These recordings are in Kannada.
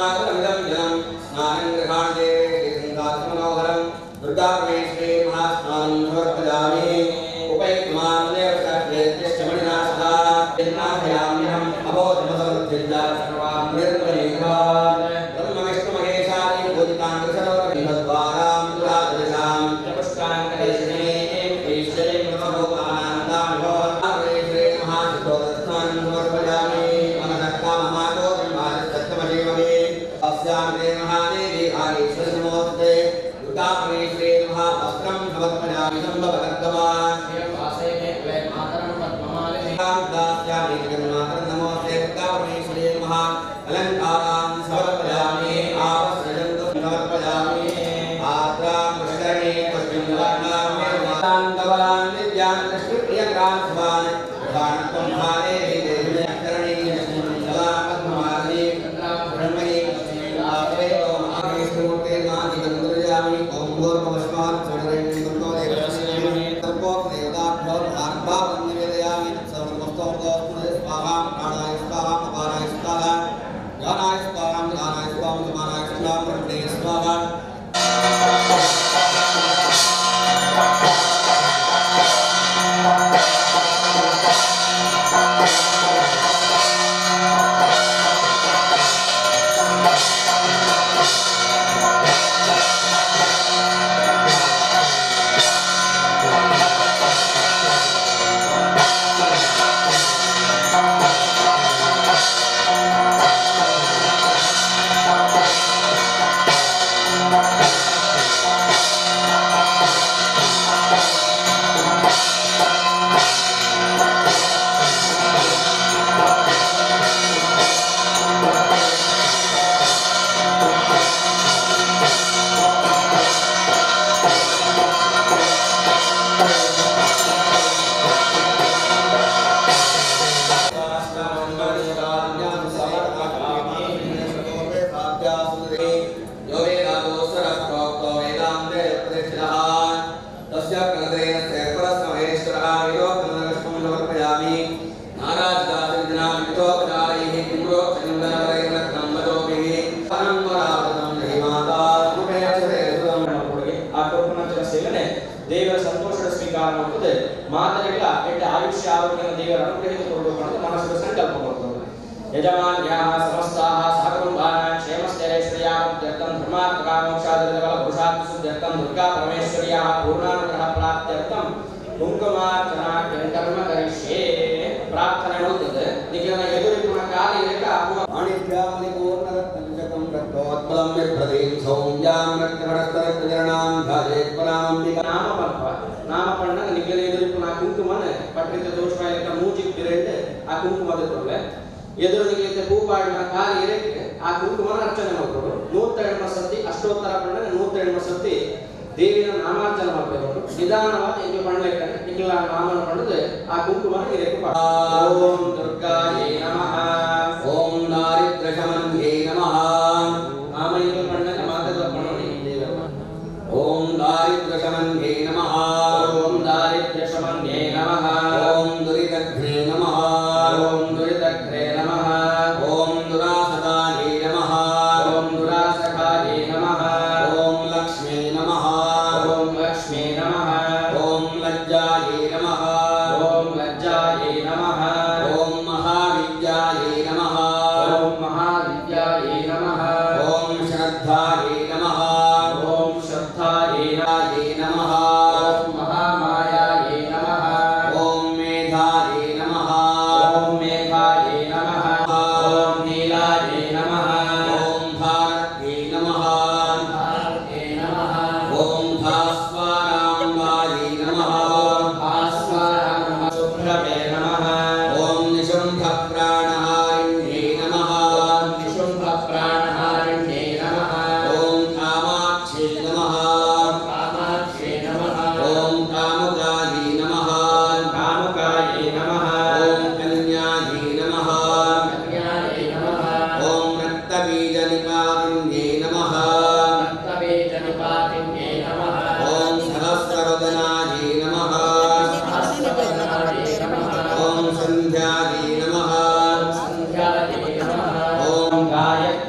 गङ्गाजलमिदं जलं स्नानं गृहाणे गङ्गात्मनोहरं दुर्गापरमेश्वरे महास्नानं समर्पयामि उपयुक्तमां देवताभ्येत्यश्च मणिना सदा यन्नाभयाम्यहम् अबोधमसमृद्धिर्जा सर्वां निर्मलीभान् ब्रह्मविष्णुमहेशानि भूतिकान्तसरोवरद्वारां दुरादशां चतुष्कां कलेशने ईश्वरे प्रभोगानन्दामिभोत्रे महाचितोदत्तान् समर्पयामि मनसः काममातो ब्रह्मादिस्तत्तमजीवमे अस्यां ते महादेवी आरीश्वरि नमोऽस्ते दुर्गापरमेश्वरे महावस्त्रं समर्पयामि सम्भवकर्तमा दास्यामि जगन्मातरं नमोऽस्ते दुर्गापरमेश्वरे महा अलङ्कारान् समर्पयामि आवस्त्रजन्तु समर्पयामि आद्रां पुष्करणे पुष्पिन्दवर्णां मेरुमातां कवलां विद्यां कृष्णप्रियङ्कां स्वान् प्रधानत्वं भारे देवी करणे कला पद्ममालिनी ब्रह्मणे आवे ओम आगेष्टमूर्ते नादिगन्धर्यामि ओम भूर्भुवस्मात् चरणं दुर्गो देवस्यमे तपोक देवताभ्यो भार्भावं निवेदयामि सर्वमस्तोर्गोस्मृते स्वाहा प्राणाय स्वाहा अपाराय स्वाहा ज्ञानाय स्वाहा ज्ञानाय स्वाहा समानाय स्वाहा ब्रह्मणे स्वाहा ದೇವರ ಸಂತೋಷದ ಸ್ವೀಕಾರ ಮಾಡುತ್ತದೆ ಮಾತರಿಗಳ ಎಟ್ಟ ಆಯುಷ್ಯ ಆರೋಗ್ಯ ದೇವರ ಅನುಗ್ರಹಿತ ಕೊಡಬೇಕು ಅನ್ನೋದು ಮನಸ್ಸಿನ ಸಂಕಲ್ಪ ಬರ್ತದೆ ಯಜಮಾನ್ಯಾः ಸಮಸ್ತಾः ಸಹಕುಟುಂಬಾನಾं ಕ್ಷೇಮಸ್ಥೈರ್ಯೈಶ್ವರ್ಯಾಪ್ತ್ಯರ್ಥಂ ಧರ್ಮಾರ್ಥಕಾಮೋಕ್ಷಾದಿರಬಲ ಪುರುಷಾರ್ಥಸಿದ್ಧ್ಯರ್ಥಂ ದುರ್ಗಾ ಪರಮೇಶ್ವರ್ಯಾः ಪೂರ್ಣಾನುಗ್ರಹ ಪ್ರಾಪ್ತ್ಯರ್ಥಂ ಕುಂಕುಮಾರ್ಚನಾ ಕರ್ಮ ಕರಿಷ್ಯೇ ಪ್ರಾರ್ಥನೆ ಮಾಡುತ್ತದೆ ನಿಖಿಲನ ಎದುರಿನ ಕಾಲ ಇರಕ ಆಗುವ माणिक्यामलिपूर्णरत्नचकं रक्तोत्पलं बिभ्रतीं सौम्यां रक्तभटस्तरक्तचरणां भजेत्परामम्बिका ನಾಮಪಲ್ಪ ನಾಮಪಣ್ಣ ನಿಖಿಲ ಎದುರಿನ ಕುಂಕುಮನ ಪಟ್ರಿತ ದೋಷವಾಯಕ ಮೂಜಿಕ್ ಎರಡು ಆ ಕುಂಕುಮದ ತೊಲೆ ಎದುರಿಗೆ ಭೂಪಾಡಿನ ಕಾಲ ಇರಕ್ಕೆ ಆ ಕುಂಕುಮನ ಅರ್ಚನೆ ಮಾಡ್ಕೊಂಡು ನೂರ ಎಣ್ಮ ಸತಿ ಅಷ್ಟೋತ್ತರ ಪಣ್ಣ ನೂರ ಎಣ್ಮ ಸತಿ ದೇವಿನ ನಾಮಾರ್ಚನೆ ಮಾಡಬೇಕು ನಿಧಾನವಾಗಿ ಇದು ಪಣ್ಲೆಕ್ಕ ನಿಖಿಲ ನಾಮನ ಪಡೆದು ಆ ಕುಂಕುಮನ ಇರಕ್ಕೆ ಓಂ ದುರ್ಗಾಯೇ ನಮಃ ॐ दारिद्र्यशमन्ये नमः ನಾಮ ಇದು ಪಣ್ಣಕ ಮಾತದ ಪಣ್ಣಿ ದೇವರ ॐ दारिद्र्यशमन्ये नमः ಓಂ ದಾರಿದ್ರ್ಯ ಶಮನ್ಯೇ ನಮಃ ॐ दुरितघ्ने नमः ಓಂ ದುರಿತಘ್ರೇ ನಮಃ ॐ दुरासदाये नमः ಓಂ ದುರಾಸಕಾಯೇ ನಮಃ ॐ लक्ष्मी नमः ಓಂ ಲಕ್ಷ್ಮೀ ನಮಃ ॐ लज्जाये नमः ಓಂ ಲಜ್ಜಾಯೇ ನಮಃ ॐ महाविद्याये नमः ಓಂ ಮಹಾವಿದ್ಯಾಯೇ ನಮಃ ॐ श्रद्धाये नमः ಓಂ ಶ್ರದ್ಧಾಯೇ ನಮಃ य नमः ಓಂ ಮಹಾಮಾಯಾಯೇ ನಮಃ ॐ मेधाये नमः ಓಂ ಮೇಘಾಯೇ ನಮಃ ಓಂ ನೀಲಾಯೇ ನಮಃ ॐ भारत्यै नमः ಭಾರತೇ ನಮಃ ॐ भास्वराम्बायै नमः ಭಾಸ್ವರಾಮ ಶುಭ್ರವೇ ನಮಃ ॐ निशुम्भप्राणहारिण्ये नमः ಓಂ ನಿಶುಂಭ ಪ್ರಾಣಹಾರಿಣ್ಯೇ ನಮಃ ॐ कामाक्षे नमः ಕಾಮಾಕ್ಷೇ ನಮಃ ॐ कामुकायै नमः ಕಾಮುಕಾಯೇ ನಮಃ ॐ कन्यायै नमः ಕನ್ಯಾಯೇ ನಮಃ ॐ रक्तबीजनिपातिन्ये नमः ರಕ್ತವೇಜನಿಪಾತಿನ್ಯೇ ನಮಃ ॐ सहस्रवदनायै नमः ಸಹಸ್ರವದನಾಯೇ ನಮಃ ॐ सन्ध्यायै नमः ಸಂಧ್ಯಾಯೇ ನಮಃ ॐ ಗಾಯತ್ರಿ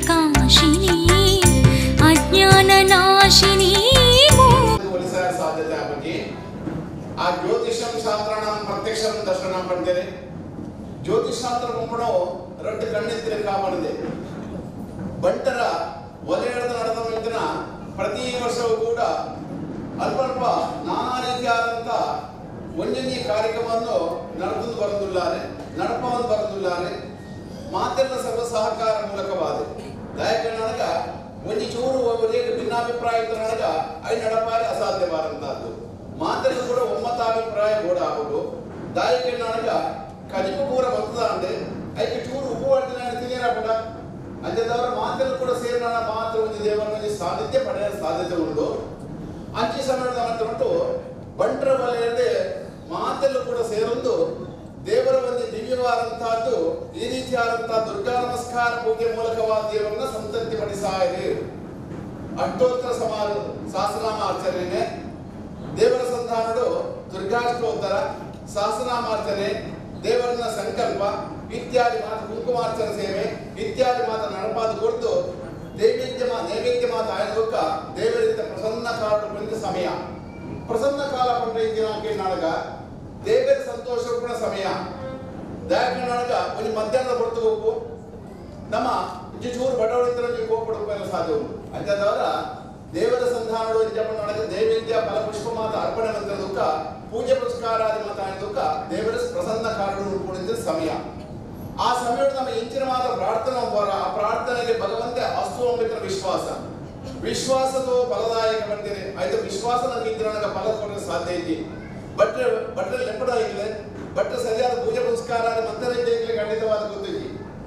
ಪ್ರಕಾಶಿನಿ ಅಜ್ಞಾನನಾಶಿನಿ ಒಲಿಸಾರ ಸಾಧ್ಯತೆ ಆ ಬಗ್ಗೆ ಆ ಜ್ಯೋತಿಷಂ ಶಾಸ್ತ್ರ ನಾವು ಪ್ರತ್ಯಕ್ಷ ದರ್ಶನ ಪಡ್ತೇವೆ ಜ್ಯೋತಿಷ್ ಶಾಸ್ತ್ರ ಕೊಂಬಣ ರಟ್ಟು ಕಣ್ಣಿದ್ರೆ ಕಾಪಾಡಿದೆ ಬಂಟರ ವಲಯದ ನಡೆದ ಮಿಂಚಿನ ಪ್ರತಿ ವರ್ಷವೂ ಕೂಡ ಅಲ್ಪಲ್ಪ ನಾನಾ ರೀತಿಯಾದಂಥ ಒಂದೊಂದೇ ಕಾರ್ಯಕ್ರಮವನ್ನು ನಡೆದು ಬರುವುದಿಲ್ಲಾರೆ ನಡಪವನ್ನು ಬರುವುದಿಲ್ಲಾರೆ ಮಾತೆಲ್ಲ ಸರ್ವ ಸಹಕಾರ ಮೂಲಕವಾದ ದಯಕ ನನಗ ಒಂದು ಚೂರು ಒಬ್ಬರಿಗೆ ಭಿನ್ನಾಭಿಪ್ರಾಯ ಇದ್ದ ನನಗ ಐ ನಡಪಾರಿ ಅಸಾಧ್ಯವಾದಂತಹದ್ದು ಮಾತೆಲ್ಲ ಕೂಡ ಒಮ್ಮತಾಭಿಪ್ರಾಯ ಕೂಡ ಆಗೋದು ದಾಯಕ ನನಗ ಕಜಿಪು ಪೂರ ಬರ್ತದ ಅಂದೆ ಐಕೆ ಚೂರು ಉಪವರ್ತನೆ ತಿಳಿಯರ ಕೂಡ ಅಂಚದವರ ಮಾತೆಲ್ಲ ಕೂಡ ಸೇರಿನ ಮಾತ್ರ ಒಂದು ದೇವರಲ್ಲಿ ಸಾಧ್ಯತೆ ಪಡೆಯಲು ಸಾಧ್ಯತೆ ಉಂಟು ಅಂಚಿ ಸಮಯದ ಮತ್ತೆ ಉಂಟು ಬಂಟರ ವಲಯದ ಮಾತೆಲ್ಲ ಕೂಡ ಸೇರೊಂದು ದೇವರ ಒಂದು ದಿವ್ಯವಾದಂತಹದ್ದು ಈ ರೀತಿಯಾದಂತಹ ದುರ್ಗಾ ನಮಸ್ಕಾರ ಪೂಜೆ ಮೂಲಕವಾದ ದೇವರನ್ನ ಸಂತೃಪ್ತಿ ಪಡಿಸ್ತಾ ಇದೆ ಅಷ್ಟೋತ್ತರ ಸಮಾರ ಸಹಸ್ರನಾಮ ಆಚರಣೆ ದೇವರ ಸಂಧಾನಗಳು ದುರ್ಗಾಷ್ಟೋತ್ತರ ಸಹಸ್ರನಾಮಾರ್ಚನೆ ದೇವರನ್ನ ಸಂಕಲ್ಪ ಇತ್ಯಾದಿ ಮಾತ ಕುಂಕುಮಾರ್ಚನ ಸೇವೆ ಇತ್ಯಾದಿ ಮಾತ ನಡಪಾದ ಕುರಿತು ನೈವೇದ್ಯ ಮಾ ನೈವೇದ್ಯ ಮಾತ ಆಯೋಗ ದೇವರಿಂದ ಪ್ರಸನ್ನ ಕಾಲ ಬಂದ ಸಮಯ ಪ್ರಸನ್ನ ಕಾಲ ಪಂಡ ದಿನಾಂಕ ನಾಡಗ ದೇವರ ಸಂತೋಷ ಕೂಡ ಸಮಯ ದಯಾಕ ನಾಡಗ ಒಂದು ಮಧ್ಯಾಹ್ನದ ಹೊರತು ಹೋಗು ನಮ್ಮ ಚೂರು ಬಡವಳಿತರಲ್ಲಿ ಕೋಪಡಲು ಸಾಧ್ಯ ಉಂಟು ಅಂಥದವರ ದೇವರ ಸಂಧಾನಗಳು ಜಪ ನಡೆದ ದೇವೇಂದ್ಯ ಫಲ ಪುಷ್ಪ ಮಾತ ಅರ್ಪಣೆ ಮಂತ್ರ ದುಃಖ ಪೂಜೆ ಪುರಸ್ಕಾರಾದಿ ಮಾತ ದುಃಖ ದೇವರ ಪ್ರಸನ್ನ ಕಾರಣ ಕೂಡಿದ ಸಮಯ ಆ ಸಮಯದಲ್ಲಿ ನಮ್ಮ ಇಂಚಿನ ಮಾತ ಪ್ರಾರ್ಥನೆ ಬರ ಆ ಪ್ರಾರ್ಥನೆಗೆ ಭಗವಂತ ಅಸ್ತು ಅಂಬಿಕರ ವಿಶ್ವಾಸ ವಿಶ್ವಾಸದ ಫಲದಾಯಕ ಬಂದಿದೆ ಆಯ್ತು ವಿಶ್ವಾಸ ನನಗೆ ಇದ್ರೆ ನನಗೆ ಫಲ ಕೊಡಲು ಸಾಧ್ಯ ಐತಿ ಬಟ್ರೆ ಬಟ್ರೆ ಲೆಪ್ಪಡ ಇಲ್ಲ ಬಟ್ರೆ ಸರಿಯಾದ ಪೂಜೆ ಪುರಸ್ಕಾರ ಮಂತ್ರ ಇದ್ದಲ್ಲಿ ಖಂಡಿತವಾದ ಗೊತ್ತೈತಿ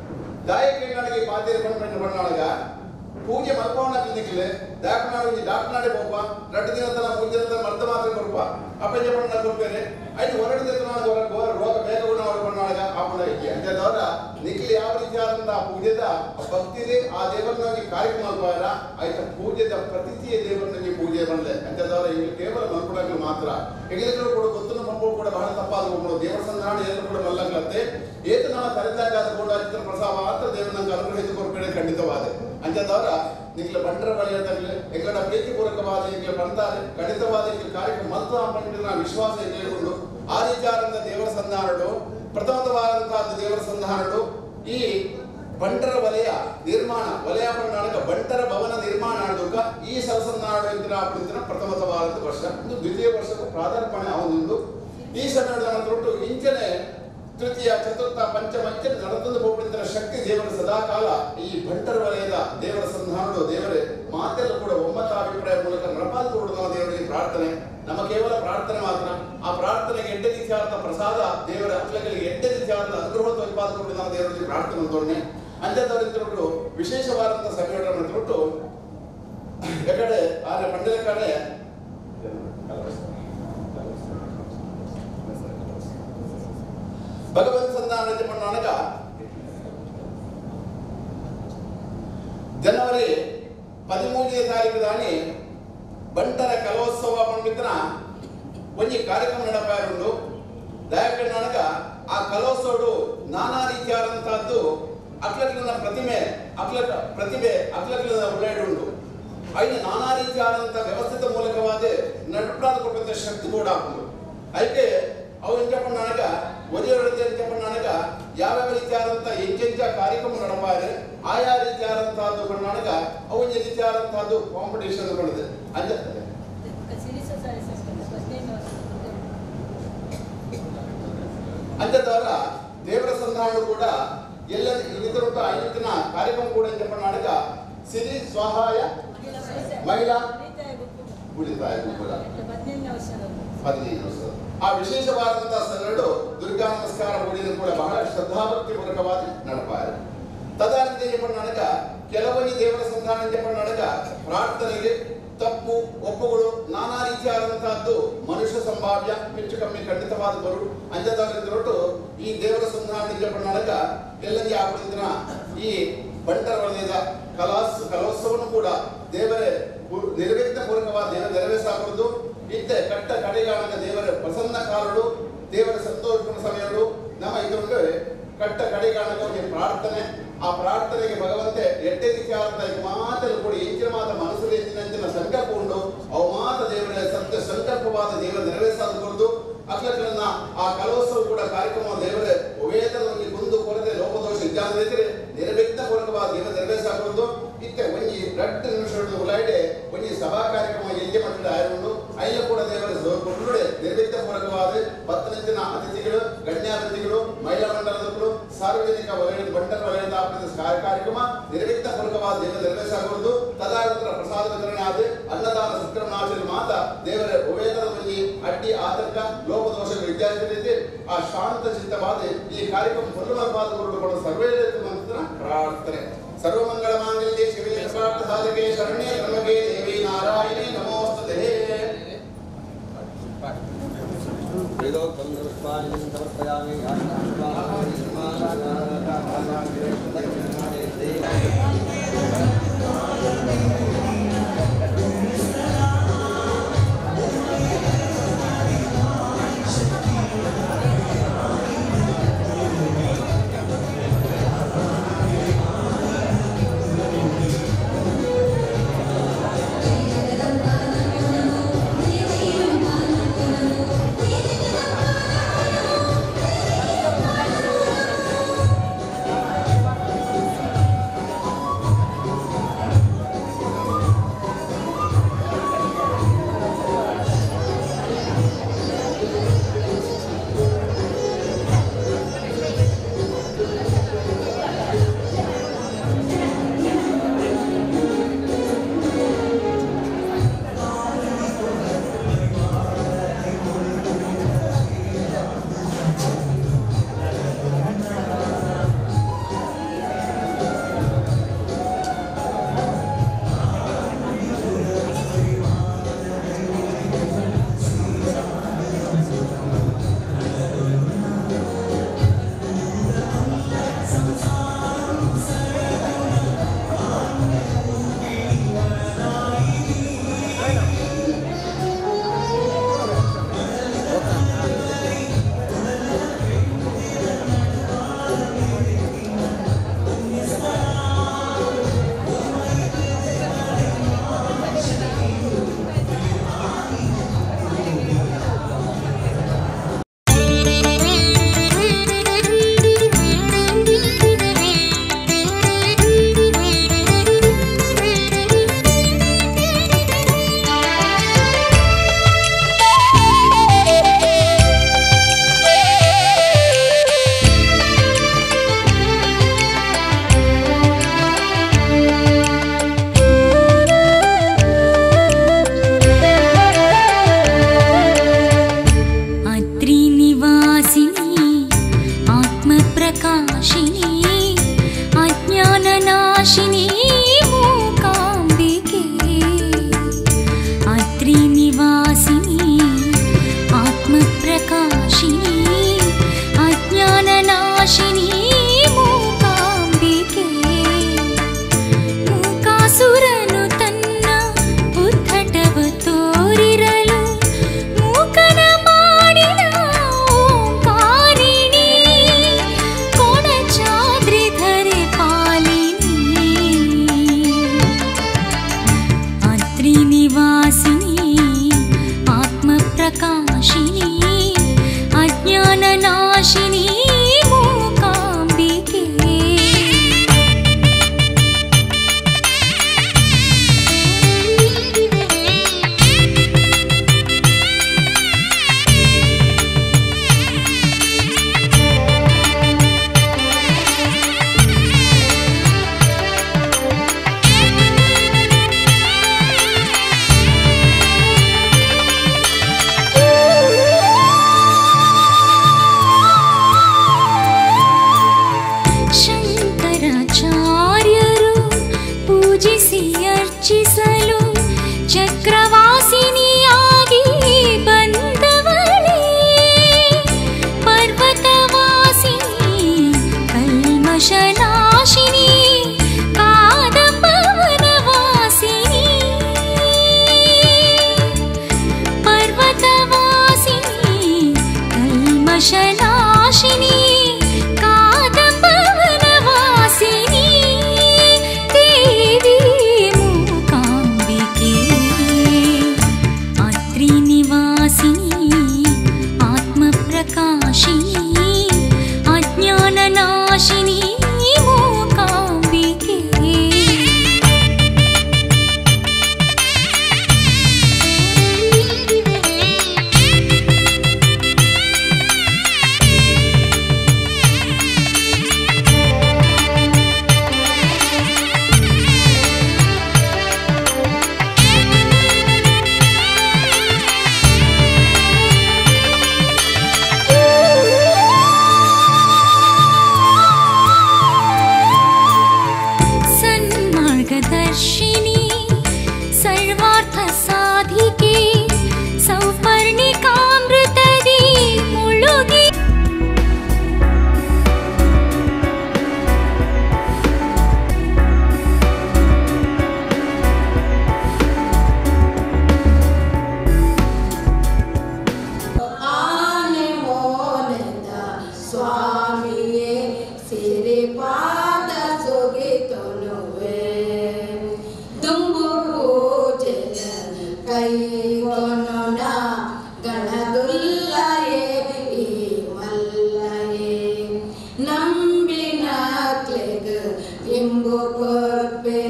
ದಾಯಕಗಳಿಗೆ ಮಾತೇರಿ ಬಂದ್ಬಿಟ್ಟು ಬಣ್ಣಾಳಗ ಪೂಜೆ ಮಲ್ಪವನ ಬಿಂದಿಕ್ಲೆ ದಾಕನಾಡಿ ಡಾಕ್ಟರ್ನಾಡೆ ಪೋಪ ರಟ್ಟು ದಿನ ತನ ಮುಂಜಾನೆ ತನ ಮರ್ದ ಮಾತ್ರ ಕೊರಪ ಅಪ್ಪಜೆ ಬಣ್ಣ ಕೊರ್ಬೇರೆ ಐದು ಹೊರಡು ದಿನ ನಾನು ಹೊರ ಗೋರ ರೋಗ ಬೇಗ ಗುಣ ಅವ್ರ ಬಣ್ಣಾಳಗ ಆಪಣ ಇಕ್ಕೆ ಅಂತದವರ ನಿಖಿಲ್ ಯಾವ ರೀತಿಯಾದಂತಹ ಪೂಜೆದ ಭಕ್ತಿದೆ ಆ ದೇವರನ್ನಾಗಿ ಕಾರ್ಯಕ್ರಮ ಮಾಡ್ತಾರ ಆಯ್ತ ಪೂಜೆದ ಪ್ರತಿಥಿಯ ದೇವರನ್ನಾಗಿ ಪೂಜೆ ಬಂದೆ ಅಂತದವರ ಇಲ್ಲಿ ಕೇವಲ ಮಲ್ಕೊಳಕ್ಕೆ ಮಾತ್ರ ಹೆಗಲಿಗಳು ಕೂಡ ಗೊತ್ತನ್ನು ಮಕ್ಕಳು ಕೂಡ ಬಹಳ ತಪ್ಪಾದ ಹೋಗ್ಬೋದು ದೇವರ ಸಂಧಾನ ಎಲ್ಲರೂ ಕೂಡ ಮಲ್ಲಂಗತ್ತೆ ಏತ ನಮ್ಮ ತಲೆದಾಗ ಕೂಡ ಚಿತ್ರ ಪ್ರಸಾದ ಮಾತ್ರ ದೇವರು ನಂಗೆ ಅನುಗ್ರಹಿತ ಕೊರಬೇಡ ಖಂಡಿತವಾದ ಅಂಚದವರ ನಿಖಿಲ ಬಂಡರ ಬಳಿಯದಾಗಲಿ ಎಂಗಡ ಪ್ರೀತಿಪೂರ್ವಕವಾದ ಎಂಗೆ ಬಂದಾರೆ ಖಂಡಿತವಾದ ಎಂಗೆ ಕಾರ್ಯಕ್ರಮ ಮತ್ತು ಆ ವಿಶ್ವಾಸ ಎಂಗೆಕೊಂಡು ಆ ರೀತಿಯಾದಂಥ ದೇವರ ಸಂಧಾನಗಳು ಪ್ರಥಮವಾದಂತಹ ದೇವರ ಸಂಧಾನಗಳು ಈ ಬಂಟರ ವಲಯ ನಿರ್ಮಾಣ ವಲಯ ಪಂಡಾಳಕ ಬಂಟರ ಭವನ ನಿರ್ಮಾಣ ಆಡುವಾಗ ಈ ಸರಸನ್ನಾಡು ಇಂದಿನ ಆಪಡಿಸಿನ ಪ್ರಥಮತವಾದ ವರ್ಷ ಇದು ದ್ವಿತೀಯ ವರ್ಷಕ್ಕೂ ಪ್ರಾಧಾರ್ಪಣೆ ಅವನೊಂದು ಈ ಸನ್ನಡ ನಂತರ ಇಂಚನೆ ತೃತೀಯ ಚತುರ್ಥ ಪಂಚಮ ಇಂಚನೆ ನಡೆದು ಹೋಗ್ಬಿಡ್ತಿನ ಶಕ್ತಿ ದೇವರ ಸದಾಕಾಲ ಈ ಬಂಟರ ವಲಯದ ದೇವರ ಸಂಧಾನಗಳು ದೇವರೇ ಮಾತೆಲ್ಲ ಕೂಡ ಒಮ್ಮತ ಅಭಿಪ್ರಾಯ ಮೂಲಕ ನಡಪಾದ ಕೊಡುವ ದೇವರಿಗೆ ಪ್ರಾರ್ಥನೆ ನಮ್ಮ ಕೇವಲ ಪ್ರಾರ್ಥನೆ ಮಾತ್ರ ಆ ಪ್ರಾರ್ಥನೆಗೆ ಎಂಟು ರೀತಿಯಾದ ಪ್ರಸಾದ ದೇವರ ಅಕ್ಲಗಳಿಗೆ ಎಂಟು ರೀತಿಯಾದ ಅನುಗ್ರಹ ಉತ್ಪಾದನೆ ನಾವು ದೇವರಲ್ಲಿ ಪ್ರಾರ್ಥನೆ ಅಂತೋಣೆ ಅಂಥದ್ದವರಿದ್ದರು ವಿಶೇಷವಾದಂಥ ಸಮಯಗಳನ್ನು ಬಿಟ್ಟು ಎಕಡೆ ಆದ್ರೆ ಮಂಡಲ ಕಡೆ ಭಗವಂತ ಸಂಧಾನ ಮಾಡಾಗ ಜನವರಿ పదమూడవ తారీఖు దాని బంటర కలోత్సవ పంపిన కొన్ని కార్ಯಕ್ರಮ ನಡಪಾರುಂಡು ದಯವಿಟ್ಟು ನನಗ ಆ ಕಲೋತ್ಸವಡು ನಾನಾ ರೀತಿಯಾದಂತಹದ್ದು ಅಕ್ಲಕ್ಲಿನ ಪ್ರತಿಮೆ ಅಕ್ಲಕ ಪ್ರತಿಭೆ ಅಕ್ಲಕ್ಲಿನ ಉಳ್ಳಾಡುಂಡು ಐದು ನಾನಾ ರೀತಿಯಾದಂಥ ವ್ಯವಸ್ಥಿತ ಮೂಲಕವಾದ ನಡುಪ್ರಾದ ಕೊಟ್ಟಂತ ಶಕ್ತಿ ಕೂಡ ಹಾಕೊಂಡು అయితే ಅವು ಎಂಚಪ್ಪ ನನಗ ಒರಿಯ ಎಂಚಪ್ಪ ನನಗ ಯಾವ್ಯಾವ ರೀತಿಯಾದಂಥ ಎಂಚೆಂಚ ಕಾರ್ಯಕ್ರಮ ನಡಪಾರೆ ಆಯಾ ರೀತಿಯಾದಂತಹದ್ದು ನನಗ ಅವು ರೀತಿಯಾದಂತಹದ್ದು ಕಾಂಪಿಟೇಷನ್ ಕೊಡದೆ ಅಂದ ಅಂಥದ್ದವರ ದೇವರ ಸಂಧಾನ ಕೂಡ ಎಲ್ಲ ಇತರ ಐವತ್ತಿನ ಕಾರ್ಯಕ್ರಮ ಕೂಡ ಎಂಚಪ್ಪ ನನಗ ಸಿರಿ ಸ್ವಹಾಯ ಮಹಿಳಾ ಉಳಿತಾಯ ಕೂಡ ಹದಿನೈದು ವರ್ಷ ಆ ವಿಶೇಷವಾದಂತಹ ಸ್ಥಳಗಳು ದುರ್ಗಾ ನಮಸ್ಕಾರ ಮೂಡಿದ ಕೂಡ ಬಹಳ ಶ್ರದ್ಧಾಭಕ್ತಿ ಪೂರ್ವಕವಾದ ನಡಪಾರೆ ತದಾನಂತರ ಏನಪ್ಪ ಕೆಲವೊಂದು ದೇವರ ಸಂಧಾನ ಏನಪ್ಪ ಪ್ರಾರ್ಥನೆಗೆ ತಪ್ಪು ಒಪ್ಪುಗಳು ನಾನಾ ರೀತಿಯಾದಂತಹದ್ದು ಮನುಷ್ಯ ಸಂಭಾವ್ಯ ಹೆಚ್ಚು ಕಮ್ಮಿ ಖಂಡಿತವಾದ ಬರು ಅಂಜದಾಗಿದ್ದೊಟ್ಟು ಈ ದೇವರ ಸಂಧಾನ ಏನಪ್ಪ ಎಲ್ಲರಿಗೆ ಆಗ್ಬಿಟ್ಟಿದ್ರ ಈ ಬಂಟರ ವಲಯದ ಕಲಾಸ್ ಕಲೋತ್ಸವನು ಕೂಡ ದೇವರೇ ಪೂ- ನಿರ್ವಿಘ್ನ ಪೂರ್ವಕವಾದ ದೇವ ನೆರವೇರಿಸಾಕೂಡದು ಇತ್ತೆ ಕಟ್ಟ ಕಡೆಗಾಲದ ದೇವರ ಪ್ರಸನ್ನ ಕಾಲಗಳು ದೇವರ ಸಂತೋಷ ಸಮಯಗಳು ನಮ್ಮ ಇದರಲ್ಲಿ ಕಟ್ಟ ಕಡೆಗಾಣಕ ಒಂದು ಪ್ರಾರ್ಥನೆ ಆ ಪ್ರಾರ್ಥನೆಗೆ ಭಗವಂತೆ ಎಟ್ಟೆ ದಿಕ್ಕಾರ್ಥ ಮಾತಲ್ಲಿ ಕೂಡ ಇಂಚಿನ ಮಾತ ಮನಸ್ಸಲ್ಲಿ ಎಂಚಿನ ಸಂಕಲ್ಪ ಉಂಟು ಅವು ಮಾತ ದೇವರ ಸತ್ಯ ಸಂಕಲ್ಪವಾದ ದೇವರ ನೆರವೇರಿಸಬಹುದು ಅಕ್ಲಗಳನ್ನ ಆ ಕಲೋತ್ಸವ ಕೂಡ ಕಾರ್ಯಕ್ರಮ ದೇವರ ವೇದದಲ್ಲಿ ಕುಂದು ಕೊರತೆ ಲೋಪದೋಷ ಇದ್ದಾದ್ರೆ ನಿರ್ವಿಘ್ನ ಪೂರ್ವಕವಾದ ದೇವ ನೆರವೇರಿಸಬಹುದು ಇತ್ತೆ ಒಂಜಿ ರಟ್ಟು ನಿಮಿಷದ ಉಲಾಯ್ಡೆ ಒಂಜಿ ಸಭಾ ಕಾರ್ಯಕ್ರಮ ಎಲ್ಲಿ ಮಟ್ಟದ ಆಯ್ಕೊಂಡು ಅಯ್ಯ ಕೂಡ ದೇವರ ಕೊಟ್ಟುಡೆ ನಿರ್ವಿಘ್ನ ಪೂರ್ವಕವಾದ ಪತ್ತನೆಂಚಿನ ಅತಿಥಿಗಳು ಗಣ್ಯಾತಿಥಿಗಳು ಮಹಿಳಾ ಮಂಡಲದವರು ಸಾರ್ವಜನಿಕ ವಲಯದ ಬಂಡಲ ವಲಯದ ಆಪರೇತ ಕಾರ್ಯ- ಕಾರ್ಯಕ್ರಮ ನಿರ್ವಿಘ್ನ ಪೂರ್ವಕವಾದ ದೇವ ನೆರವೇರಿಸಬಹುದು ತದಾನಂತರ ಪ್ರಸಾದ ವಿತರಣೆ ಆದ ಅನ್ನದಾನ ಸತ್ಕರ್ಮಾಚರಣೆ ಮಾತ ದೇವರ ಉವೇದದ ಮಂದಿ ಅಡ್ಡಿ ಆತಂಕ ಲೋಪದೋಷಗಳು ವಿದ್ಯಾರ್ಥಿ ಆ ಶಾಂತ ಚಿತ್ತವಾದ ಈ ಕಾರ್ಯಕ್ರಮ ಪುನರ್ವಾದ ಹೊರಡುಕೊಂಡು ಸರ್ವೇ ಮಂತ್ರ ಪ್ರಾರ್ಥನೆ ಸರ್ವಮಂಗಳ ಮಾಂಗಲ್ಯೆ ಶಿವೇ ಸರ್ವಾರ್ಥ ಸಾಧಕೆ ಶರಣ್ಯೇ ತ್ರ್ಯಂಬಕೆ ದೇವಿ ನಾರಾಯಣಿ ನಮೋಸ್ತುತೆ वेदोक्तं दृष्ट्वानिदं समर्पयामि Thank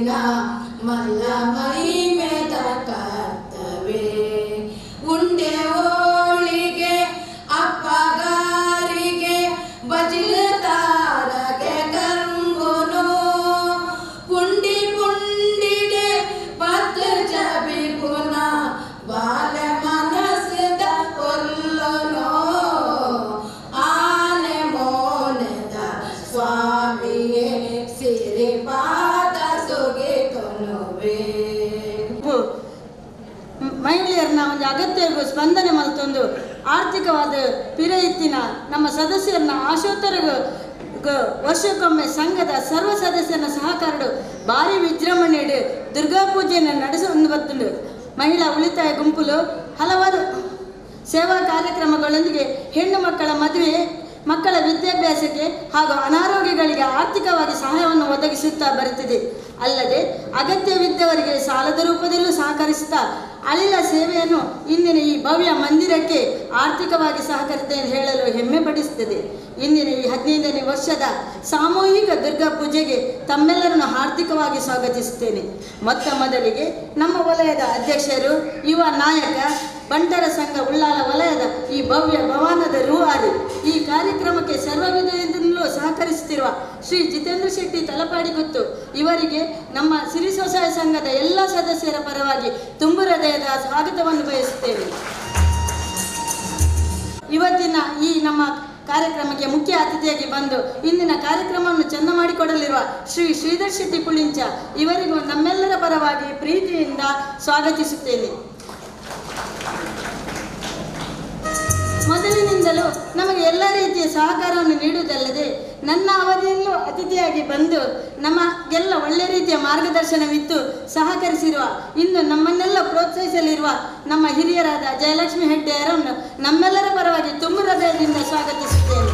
ಊರಿನ ಮಲ್ಲ ಮಹಿಮೆದ ಕರ್ತವೆ ಉಂಡೆ ಹೋಳಿಗೆ ಅಪ್ಪಗಾರಿಗೆ ಬಜಿಲು ತಾರಗೆ ಕಂಗುನು ಪುಂಡಿ ಪುಂಡಿಗೆ ಪತ್ರ ಚಬಿ ಪುನ ಬಾಲ ಮನಸ್ಸಿದ ಕೊಲ್ಲನು ಆನೆ ಮೋನದ ಸ್ವಾಮಿಯೇ ಸಿರಿಪಾದ ಸುಗೆ ಕೊನುವೆ ಮಹಿಳೆಯರನ್ನ ಒಂದು ಅಗತ್ಯಗೂ ಸ್ಪಂದನೆ ಮಲ್ತೊಂದು ಆರ್ಥಿಕವಾದ ಪಿರಯಿತ್ತಿನ ನಮ್ಮ ಸದಸ್ಯರನ್ನ ಆಶೋತ್ತರಗೂ ಗ- ವರ್ಷಕ್ಕೊಮ್ಮೆ ಸಂಘದ ಸರ್ವ ಸದಸ್ಯರ ಸಹಕಾರಡು ಭಾರಿ ವಿಜೃಂಭಣೆಡು ದುರ್ಗಾ ಪೂಜೆಯನ್ನು ನಡೆಸೊಂದು ಬತ್ತುಂಡು ಮಹಿಳಾ ಉಳಿತಾಯ ಗುಂಪುಲು ಹಲವಾರು ಸೇವಾ ಕಾರ್ಯಕ್ರಮಗಳೊಂದಿಗೆ ಹೆಣ್ಣು ಮಕ್ಕಳ ಮದುವೆ ಮಕ್ಕಳ ವಿದ್ಯಾಭ್ಯಾಸಕ್ಕೆ ಹಾಗೂ ಅನಾರೋಗ್ಯಗಳಿಗೆ ಆರ್ಥಿಕವಾಗಿ ಸಹಾಯವನ್ನು ಒದಗಿಸುತ್ತಾ ಬರುತ್ತಿದೆ ಅಲ್ಲದೆ ಅಗತ್ಯವಿದ್ದವರಿಗೆ ಸಾಲದ ರೂಪದಲ್ಲೂ ಸಹಕರಿಸುತ್ತಾ ಅಳಿಲ ಸೇವೆಯನ್ನು ಇಂದಿನ ಈ ಭವ್ಯ ಮಂದಿರಕ್ಕೆ ಆರ್ಥಿಕವಾಗಿ ಸಹಕರಿಸಿದೆ ಎಂದು ಹೇಳಲು ಹೆಮ್ಮೆ ಪಡಿಸುತ್ತದೆ ಇಂದಿನ ಈ ಹದಿನೈದನೇ ವರ್ಷದ ಸಾಮೂಹಿಕ ದುರ್ಗಾ ಪೂಜೆಗೆ ತಮ್ಮೆಲ್ಲರನ್ನು ಹಾರ್ದಿಕವಾಗಿ ಸ್ವಾಗತಿಸುತ್ತೇನೆ ಮೊತ್ತ ಮೊದಲಿಗೆ ನಮ್ಮ ವಲಯದ ಅಧ್ಯಕ್ಷರು ಯುವ ನಾಯಕ ಬಂಟರ ಸಂಘ ಉಳ್ಳಾಲ ವಲಯದ ಈ ಭವ್ಯ ಭವನದ ರೂವಾರಿ ಈ ಕಾರ್ಯಕ್ರಮಕ್ಕೆ ಸರ್ವ ವಿಧದಿಂದಲೂ ಸಹಕರಿಸುತ್ತಿರುವ ಶ್ರೀ ಜಿತೇಂದ್ರ ಶೆಟ್ಟಿ ತಲಪಾಡಿಗುತ್ತು ಇವರಿಗೆ ನಮ್ಮ ಸಿರಿ ಸ್ವಸಹಾಯ ಸಂಘದ ಎಲ್ಲ ಸದಸ್ಯರ ಪರವಾಗಿ ತುಂಬು ಹೃದಯದ ಸ್ವಾಗತವನ್ನು ಬಯಸುತ್ತೇವೆ ಇವತ್ತಿನ ಈ ನಮ್ಮ ಕಾರ್ಯಕ್ರಮಕ್ಕೆ ಮುಖ್ಯ ಅತಿಥಿಯಾಗಿ ಬಂದು ಇಂದಿನ ಕಾರ್ಯಕ್ರಮವನ್ನು ಚೆಂದ ಮಾಡಿಕೊಡಲಿರುವ ಶ್ರೀ ಶ್ರೀಧರ್ ಶೆಟ್ಟಿ ಪುಳಿಂಚ ಇವರಿಗೂ ನಮ್ಮೆಲ್ಲರ ಪರವಾಗಿ ಪ್ರೀತಿಯಿಂದ ಸ್ವಾಗತಿಸುತ್ತೇನೆ ಮೊದಲಿನಿಂದಲೂ ನಮಗೆ ಎಲ್ಲ ರೀತಿಯ ಸಹಕಾರವನ್ನು ನೀಡುವುದಲ್ಲದೆ ನನ್ನ ಅವಧಿಯಲ್ಲೂ ಅತಿಥಿಯಾಗಿ ಬಂದು ನಮಗೆಲ್ಲ ಒಳ್ಳೆ ರೀತಿಯ ಮಾರ್ಗದರ್ಶನವಿತ್ತು ಸಹಕರಿಸಿರುವ ಇಂದು ನಮ್ಮನ್ನೆಲ್ಲ ಪ್ರೋತ್ಸಾಹಿಸಲಿರುವ ನಮ್ಮ ಹಿರಿಯರಾದ ಜಯಲಕ್ಷ್ಮಿ ಹೆಡ್ಡೆಯರನ್ನು ನಮ್ಮೆಲ್ಲರ ಪರವಾಗಿ ತುಂಬ ಹೃದಯದಿಂದ ಸ್ವಾಗತಿಸುತ್ತೇನೆ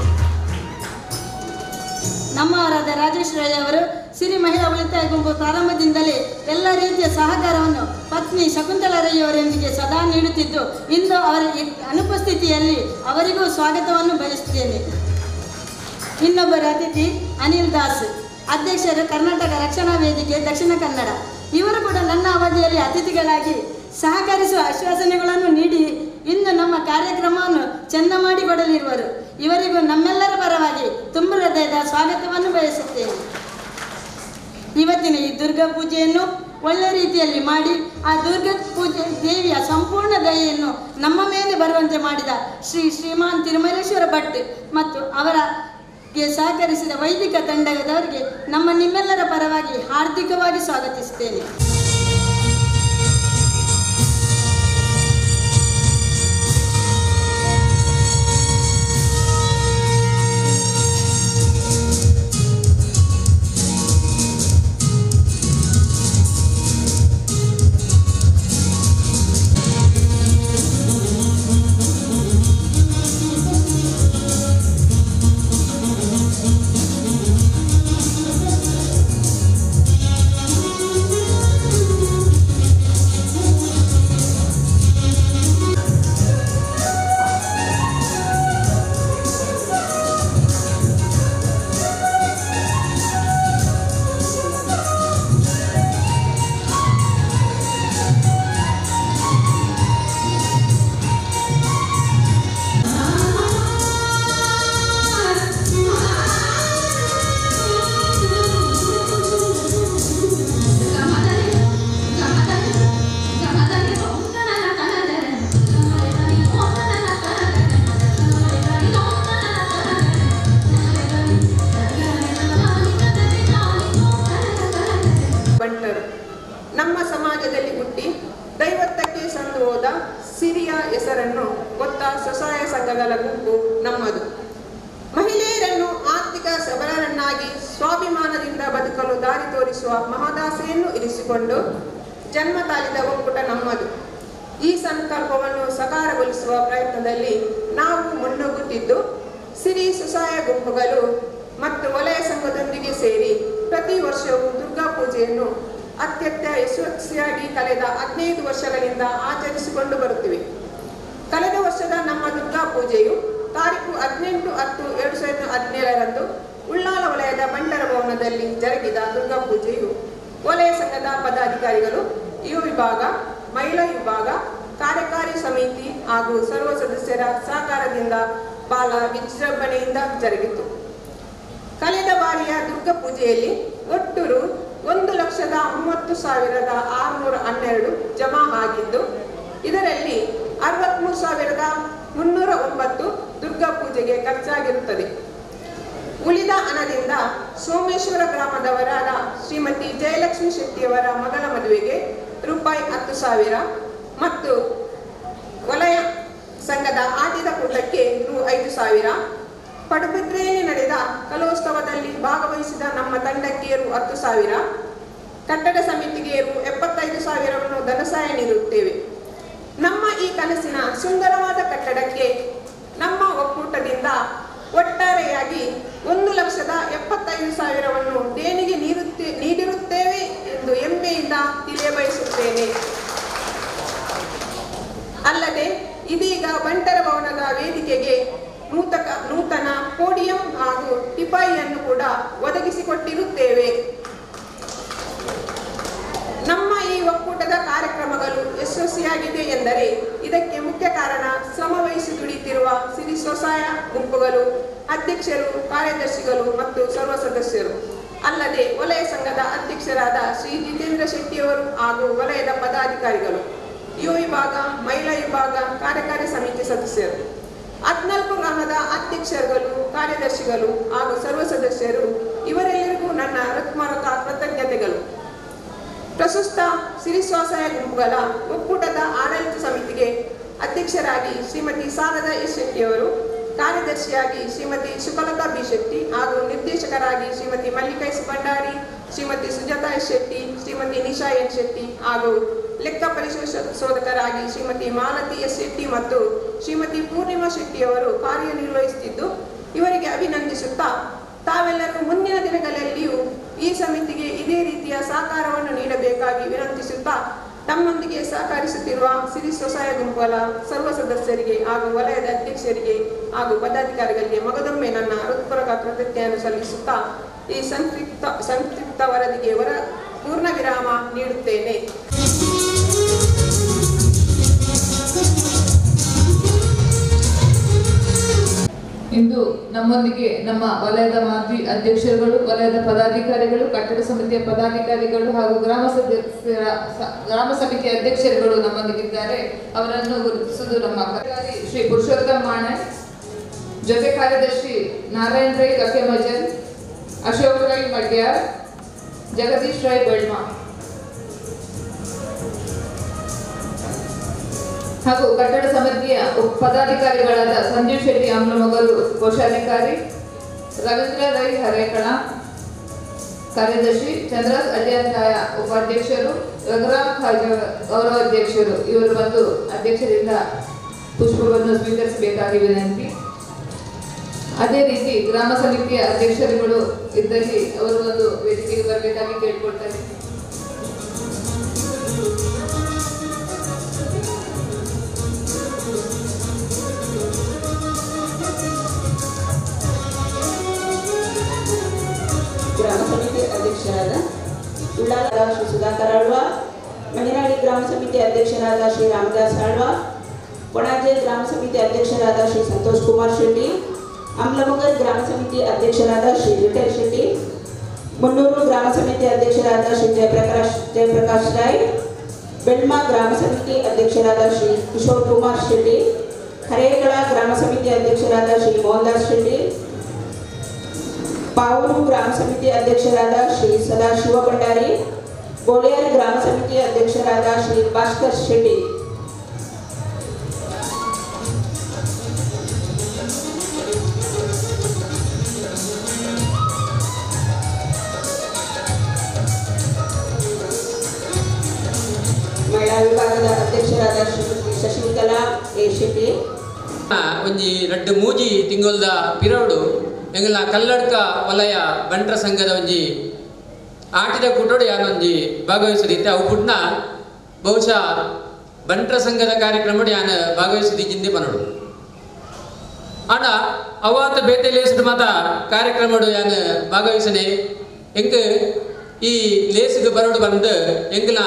ನಮ್ಮವರಾದ ರಾಜೇಶ್ ರೈ ಅವರು ಸಿರಿ ಮಹಿಳಾ ಉಳಿತಾಯ ಗುಂಪು ಪ್ರಾರಂಭದಿಂದಲೇ ಎಲ್ಲ ರೀತಿಯ ಸಹಕಾರವನ್ನು ಪತ್ನಿ ಶಕುಂತಲಾ ರೈ ಅವರೊಂದಿಗೆ ಸದಾ ನೀಡುತ್ತಿದ್ದು ಇಂದು ಅವರ ಈ ಅನುಪಸ್ಥಿತಿಯಲ್ಲಿ ಅವರಿಗೂ ಸ್ವಾಗತವನ್ನು ಬಯಸುತ್ತೇನೆ ಇನ್ನೊಬ್ಬರ ಅತಿಥಿ ಅನಿಲ್ ದಾಸ್ ಅಧ್ಯಕ್ಷರು ಕರ್ನಾಟಕ ರಕ್ಷಣಾ ವೇದಿಕೆ ದಕ್ಷಿಣ ಕನ್ನಡ ಇವರು ಕೂಡ ನನ್ನ ಅವಧಿಯಲ್ಲಿ ಅತಿಥಿಗಳಾಗಿ ಸಹಕರಿಸುವ ಆಶ್ವಾಸನೆಗಳನ್ನು ನೀಡಿ ಇಂದು ನಮ್ಮ ಕಾರ್ಯಕ್ರಮವನ್ನು ಚೆಂದ ಮಾಡಿಕೊಡಲಿರುವರು ಇವರಿಗೂ ನಮ್ಮೆಲ್ಲರ ಪರವಾಗಿ ತುಂಬ ಹೃದಯದ ಸ್ವಾಗತವನ್ನು ಬಯಸುತ್ತೇನೆ ಇವತ್ತಿನ ಈ ದುರ್ಗಾ ಪೂಜೆಯನ್ನು ಒಳ್ಳೆ ರೀತಿಯಲ್ಲಿ ಮಾಡಿ ಆ ದುರ್ಗಾ ಪೂಜೆ ದೇವಿಯ ಸಂಪೂರ್ಣ ದಯೆಯನ್ನು ನಮ್ಮ ಮೇಲೆ ಬರುವಂತೆ ಮಾಡಿದ ಶ್ರೀ ಶ್ರೀಮಾನ್ ತಿರುಮಲೇಶ್ವರ ಭಟ್ ಮತ್ತು ಅವರ ಗೆ ಸಹಕರಿಸಿದ ವೈದಿಕ ತಂಡದವರಿಗೆ ನಮ್ಮ ನಿಮ್ಮೆಲ್ಲರ ಪರವಾಗಿ ಹಾರ್ದಿಕವಾಗಿ ಸ್ವಾಗತಿಸುತ್ತೇನೆ ಬಂಟರು ನಮ್ಮ ಸಮಾಜದಲ್ಲಿ ಹುಟ್ಟಿ ದೈವತ್ವಕ್ಕೆ ಸಂದು ಹೋದ ಸಿರಿಯ ಹೆಸರನ್ನು ಹೊತ್ತ ಸ್ವಸಹಾಯ ಸಂಘಗಳ ಗುಂಪು ನಮ್ಮದು ಮಹಿಳೆಯರನ್ನು ಆರ್ಥಿಕ ಸಬಲರನ್ನಾಗಿ ಸ್ವಾಭಿಮಾನದಿಂದ ಬದುಕಲು ದಾರಿ ತೋರಿಸುವ ಮಹದಾಸೆಯನ್ನು ಇರಿಸಿಕೊಂಡು ಜನ್ಮ ತಾಳಿದ ಒಕ್ಕೂಟ ನಮ್ಮದು ಈ ಸಂಕಲ್ಪವನ್ನು ಸಕಾರಗೊಳಿಸುವ ಪ್ರಯತ್ನದಲ್ಲಿ ನಾವು ಮುನ್ನುಗ್ಗುತ್ತಿದ್ದು ಸಿರಿ ಸ್ವಸಹಾಯ ಗುಂಪುಗಳು ಮತ್ತು ವಲಯ ಸಂಘದೊಂದಿಗೆ ಸೇರಿ ಪ್ರತಿ ವರ್ಷವೂ ದುರ್ಗಾ ಪೂಜೆಯನ್ನು ಅತ್ಯಂತ ಯಶಸ್ವಿಯಾಗಿ ಕಳೆದ ಹದಿನೈದು ವರ್ಷಗಳಿಂದ ಆಚರಿಸಿಕೊಂಡು ಬರುತ್ತಿವೆ ಕಳೆದ ವರ್ಷದ ನಮ್ಮ ದುರ್ಗಾ ಪೂಜೆಯು ತಾರೀಕು ಹದಿನೆಂಟು ಹತ್ತು ಎರಡು ಸಾವಿರದ ಹದಿನೇಳರಂದು ಉಳ್ಳಾಲ ವಲಯದ ಬಂಟರ ಭವನದಲ್ಲಿ ಜರುಗಿದ ದುರ್ಗಾ ಪೂಜೆಯು ವಲಯ ವಲಯ ಸಂಘದ ಪದಾಧಿಕಾರಿಗಳು ಯುವ ವಿಭಾಗ ಮಹಿಳಾ ವಿಭಾಗ ಕಾರ್ಯಕಾರಿ ಸಮಿತಿ ಹಾಗೂ ಸರ್ವ ಸದಸ್ಯರ ಸಹಕಾರದಿಂದ ಬಹಳ ವಿಜೃಂಭಣೆಯಿಂದ ಜರುಗಿತು ಕಳೆದ ಬಾರಿಯ ದುರ್ಗಾ ಪೂಜೆಯಲ್ಲಿ ಒಟ್ಟು ರು ಒಂದು ಲಕ್ಷದ ಮೂವತ್ತು ಸಾವಿರದ ಆರುನೂರ ಹನ್ನೆರಡು ಜಮಾ ಆಗಿದ್ದು ಇದರಲ್ಲಿ ಅರವತ್ಮೂರು ಸಾವಿರದ ಮುನ್ನೂರ ಒಂಬತ್ತು ದುರ್ಗಾ ಪೂಜೆಗೆ ಖರ್ಚಾಗಿರುತ್ತದೆ ಉಳಿದ ಹಣದಿಂದ ಸೋಮೇಶ್ವರ ಗ್ರಾಮದವರಾದ ಶ್ರೀಮತಿ ಜಯಲಕ್ಷ್ಮಿ ಶೆಟ್ಟಿಯವರ ಮಗನ ಮದುವೆಗೆ ರೂಪಾಯಿ ಹತ್ತು ಸಾವಿರ ಮತ್ತು ವಲಯ ಸಂಘದ ಆಟಿದ ಕೂಟಕ್ಕೆ ರು ಐದು ಸಾವಿರ ಪಡುಬಿದ್ರೆಯಲ್ಲಿ ನಡೆದ ಕಲೋತ್ಸವದಲ್ಲಿ ಭಾಗವಹಿಸಿದ ನಮ್ಮ ತಂಡಕ್ಕೆ ರು ಹತ್ತು ಸಾವಿರ ಕಟ್ಟಡ ಸಮಿತಿಗೆ ರು ಎಪ್ಪತ್ತೈದು ಸಾವಿರವನ್ನು ಧನಸಹಾಯ ನೀಡುತ್ತೇವೆ ನಮ್ಮ ಈ ಕನಸಿನ ಸುಂದರವಾದ ಕಟ್ಟಡಕ್ಕೆ ನಮ್ಮ ಒಕ್ಕೂಟದಿಂದ ಒಟ್ಟಾರೆಯಾಗಿ ಒಂದು ಲಕ್ಷದ ಎಪ್ಪತ್ತೈದು ಸಾವಿರವನ್ನು ದೇಣಿಗೆ ನೀಡುತ್ತೇ ನೀಡಿರುತ್ತೇವೆ ಎಂದು ಹೆಮ್ಮೆಯಿಂದ ತಿಳಿಯಬಯಸುತ್ತೇನೆ ಅಲ್ಲದೆ ಇದೀಗ ಬಂಟರ ಭವನದ ವೇದಿಕೆಗೆ ನೂತಕ ನೂತನ ಪೋಡಿಯಂ ಹಾಗೂ ಟಿಪಾಯಿಯನ್ನು ಕೂಡ ಒದಗಿಸಿಕೊಟ್ಟಿರುತ್ತೇವೆ ನಮ್ಮ ಈ ಒಕ್ಕೂಟದ ಕಾರ್ಯಕ್ರಮಗಳು ಯಶಸ್ವಿಯಾಗಿದೆ ಎಂದರೆ ಇದಕ್ಕೆ ಮುಖ್ಯ ಕಾರಣ ಶ್ರಮ ವಹಿಸಿ ದುಡಿತಿರುವ ಸಿರಿ ಸ್ವಸಹಾಯ ಗುಂಪುಗಳು ಅಧ್ಯಕ್ಷರು ಕಾರ್ಯದರ್ಶಿಗಳು ಮತ್ತು ಸರ್ವ ಸದಸ್ಯರು ಅಲ್ಲದೆ ವಲಯ ಸಂಘದ ಅಧ್ಯಕ್ಷರಾದ ಶ್ರೀ ಜಿತೇಂದ್ರ ಶೆಟ್ಟಿಯವರು ಹಾಗೂ ವಲಯದ ಪದಾಧಿಕಾರಿಗಳು ಯುವ ವಿಭಾಗ ಮಹಿಳಾ ವಿಭಾಗ ಕಾರ್ಯಕಾರಿ ಸಮಿತಿ ಸದಸ್ಯರು ಹದಿನಾಲ್ಕು ಗ್ರಾಮದ ಅಧ್ಯಕ್ಷರುಗಳು ಕಾರ್ಯದರ್ಶಿಗಳು ಹಾಗೂ ಸರ್ವ ಸದಸ್ಯರು ಇವರೆಲ್ಲರಿಗೂ ನನ್ನ ಹೃತ್ಮೂಲಕ ಕೃತಜ್ಞತೆಗಳು ಪ್ರಸ್ತುತ ಸಿರಿ ಸ್ವಸಹಾಯ ಗುಂಪುಗಳ ಒಕ್ಕೂಟದ ಆಡಳಿತ ಸಮಿತಿಗೆ ಅಧ್ಯಕ್ಷರಾಗಿ ಶ್ರೀಮತಿ ಶಾರದಾ ಎಸ್ ಶೆಟ್ಟಿಯವರು ಕಾರ್ಯದರ್ಶಿಯಾಗಿ ಶ್ರೀಮತಿ ಸುಕಲತಾ ಬಿ ಶೆಟ್ಟಿ ಹಾಗೂ ನಿರ್ದೇಶಕರಾಗಿ Shrimati Mallika S Bhandari Shrimati Sujata S Shetty Shrimati Nisha N Shetty ಹಾಗೂ ಲೆಕ್ಕ ಪರಿಶೋಧಕರಾಗಿ ಶ್ರೀಮತಿ ಮಾಲತಿ ಎಸ್ ಶೆಟ್ಟಿ ಮತ್ತು ಶ್ರೀಮತಿ ಪೂರ್ಣಿಮಾ ಶೆಟ್ಟಿಯವರು ಕಾರ್ಯನಿರ್ವಹಿಸುತ್ತಿದ್ದು ಇವರಿಗೆ ಅಭಿನಂದಿಸುತ್ತಾ ತಾವೆಲ್ಲರೂ ಮುಂದಿನ ದಿನಗಳಲ್ಲಿಯೂ ಈ ಸಮಿತಿಗೆ ಇದೇ ರೀತಿಯ ಸಹಕಾರವನ್ನು ನೀಡಬೇಕಾಗಿ ವಿನಂತಿಸುತ್ತಾ ತಮ್ಮೊಂದಿಗೆ ಸಹಕರಿಸುತ್ತಿರುವ ಸಿರಿ ಸ್ವಸಹಾಯ ಗುಂಪುಗಳ ಸರ್ವ ಸದಸ್ಯರಿಗೆ ಹಾಗೂ ವಲಯದ ಅಧ್ಯಕ್ಷರಿಗೆ ಹಾಗೂ ಪದಾಧಿಕಾರಿಗಳಿಗೆ ಮಗದೊಮ್ಮೆ ನನ್ನ ಹೃತ್ಪೂರ್ವಕ ಕೃತಜ್ಞತೆಯನ್ನು ಸಲ್ಲಿಸುತ್ತಾ ಈ ಸಂಕ್ಷಿಪ್ತ ಸಂಕ್ಷಿಪ್ತ ವರದಿಗೆ ಹೊರ ಪೂರ್ಣ ವಿರಾಮ ನೀಡುತ್ತೇನೆ ಇಂದು ನಮ್ಮೊಂದಿಗೆ ನಮ್ಮ ವಲಯದ ಮಾಜಿ ಅಧ್ಯಕ್ಷರುಗಳು ವಲಯದ ಪದಾಧಿಕಾರಿಗಳು ಕಟ್ಟಡ ಸಮಿತಿಯ ಪದಾಧಿಕಾರಿಗಳು ಹಾಗೂ ಗ್ರಾಮ ಸದಸ್ಯರ ಸ- ಗ್ರಾಮ ಸಮಿತಿಯ ಅಧ್ಯಕ್ಷರುಗಳು ನಮ್ಮೊಂದಿಗಿದ್ದಾರೆ ಅವರನ್ನು ಗುರುತಿಸುವುದು ನಮ್ಮ ಕಾರ್ಯಕಾರಿ ಶ್ರೀ ಪುರುಷೋತ್ತಮ ಮಾಣೆ ಜೊತೆ ಕಾರ್ಯದರ್ಶಿ ನಾರಾಯಣ್ ರೈ ಲಕ್ಯಮಜನ್ ಅಶೋಕ್ ರೈ ಮಡ್ಯಾರ್ ಜಗದೀಶ್ ರೈ ಬೆಳ್ಮಾ ಹಾಗೂ ಕಟ್ಟಡ ಸಮಿತಿಯ ಉಪ- ಪದಾಧಿಕಾರಿಗಳಾದ ಸಂಜೀವ್ ಶೆಟ್ಟಿ ಆಮ್ಲಮೊಗರು ಕೋಶಾಧಿಕಾರಿ ರವೀಂದ್ರ ರೈ ಹರೇಕಳ ಕಾರ್ಯದರ್ಶಿ ಚಂದ್ರಾಸ್ ಅಡ್ಯಾಚಾಯ ಉಪಾಧ್ಯಕ್ಷರು ರಘುರಾಮ್ ಖಾಜ ಗೌರವಾಧ್ಯಕ್ಷರು ಇವರು ಬಂದು ಅಧ್ಯಕ್ಷರಿಂದ ಪುಷ್ಪವನ್ನು ಸ್ವೀಕರಿಸಬೇಕಾಗಿ ವಿನಂತಿ ಅದೇ ರೀತಿ ಗ್ರಾಮ ಸಮಿತಿಯ ಅಧ್ಯಕ್ಷರುಗಳು ಇದ್ದಲ್ಲಿ ಅವರು ಒಂದು ವೇದಿಕೆಗೆ ಬರಬೇಕಾಗಿ ಕೇಳ್ಕೊಳ್ತಾರೆ ಗ್ರಾಮ ಸಮಿತಿ ಅಧ್ಯಕ್ಷರಾದ ಉಳ್ಳಾಲದ ಶ್ರೀ ಸುಧಾಕರ್ ಆಳ್ವ ಮಣಿನಾಡಿ ಗ್ರಾಮ ಸಮಿತಿ ಅಧ್ಯಕ್ಷರಾದ ಶ್ರೀ ರಾಮದಾಸ್ ಆಳ್ವ ಕೊಣಾಜೆ ಗ್ರಾಮ ಸಮಿತಿ ಅಧ್ಯಕ್ಷರಾದ ಶ್ರೀ ಸಂತೋಷ್ ಕುಮಾರ್ ಶೆಟ್ಟಿ ಅಮ್ಲಮಗಲ್ ಗ್ರಾಮ ಸಮಿತಿ ಅಧ್ಯಕ್ಷರಾದ ಶ್ರೀ ವಿಠಲ್ ಶೆಟ್ಟಿ ಮುನ್ನೂರು ಗ್ರಾಮ ಸಮಿತಿ ಅಧ್ಯಕ್ಷರಾದ ಶ್ರೀ ಜಯಪ್ರಕಾಶ್ ಜಯಪ್ರಕಾಶ್ ರಾಯ್ ಬೆಳ್ಮಾ ಗ್ರಾಮ ಸಮಿತಿ ಅಧ್ಯಕ್ಷರಾದ ಶ್ರೀ ಕಿಶೋರ್ ಕುಮಾರ್ ಶೆಟ್ಟಿ ಹರೇಗಳ ಗ್ರಾಮ ಸಮಿತಿ ಅಧ್ಯಕ್ಷರಾದ ಶ್ರೀ ಮೋಹನ್ದಾಸ್ ಶೆಟ್ಟಿ ಪಾವೂರು ಗ್ರಾಮ ಸಮಿತಿ ಅಧ್ಯಕ್ಷರಾದ ಶ್ರೀ ಸದಾಶಿವ ಭಂಡಾರಿ ಗೋಳಿಯಾರ್ ಗ್ರಾಮ ಸಮಿತಿ ಅಧ್ಯಕ್ಷರಾದ ಶ್ರೀ ಭಾಸ್ಕರ್ ಶೆಟ್ಟಿ ಮಹಿಳಾ ವಿಭಾಗದ ಅಧ್ಯಕ್ಷರಾದ ಶ್ರೀಮತಿ ಶಶಿಕಲಾ ಎ ಶೆಟ್ಟಿ ಒಂಜಿ ರಡ್ಡು ಮೂಜಿ ತಿಂಗೊಲ್ದ ಪಿರವಡು ಎಂಗಲ ಕಲ್ಲಡ್ಕ ವಲಯ ಬಂಟ್ರ ಸಂಘದ ಒಂಜಿ ಆಟಿದ ಕೂಟೋಡು ಯಾನೊಂಜಿ ಭಾಗವಹಿಸಿದಿತ್ತೆ ಅವು ಪುಟ್ನ ಬಹುಶಃ ಬಂಟ್ರ ಸಂಘದ ಕಾರ್ಯಕ್ರಮಡು ಯಾನ ಭಾಗವಹಿಸಿದಿಂದೆ ಪನೋಡು ಆಂಡ ಅವಾತ ಬೇತೆಲೇಸಿದ ಮಾತ ಕಾರ್ಯಕ್ರಮಡು ಯಾನ ಭಾಗವಹಿಸನೆ ಎಂಕ್ ಈ ಲೇಸಿಗೆ ಬರೋಡು ಬಂದು ಎಂಗ್ಲ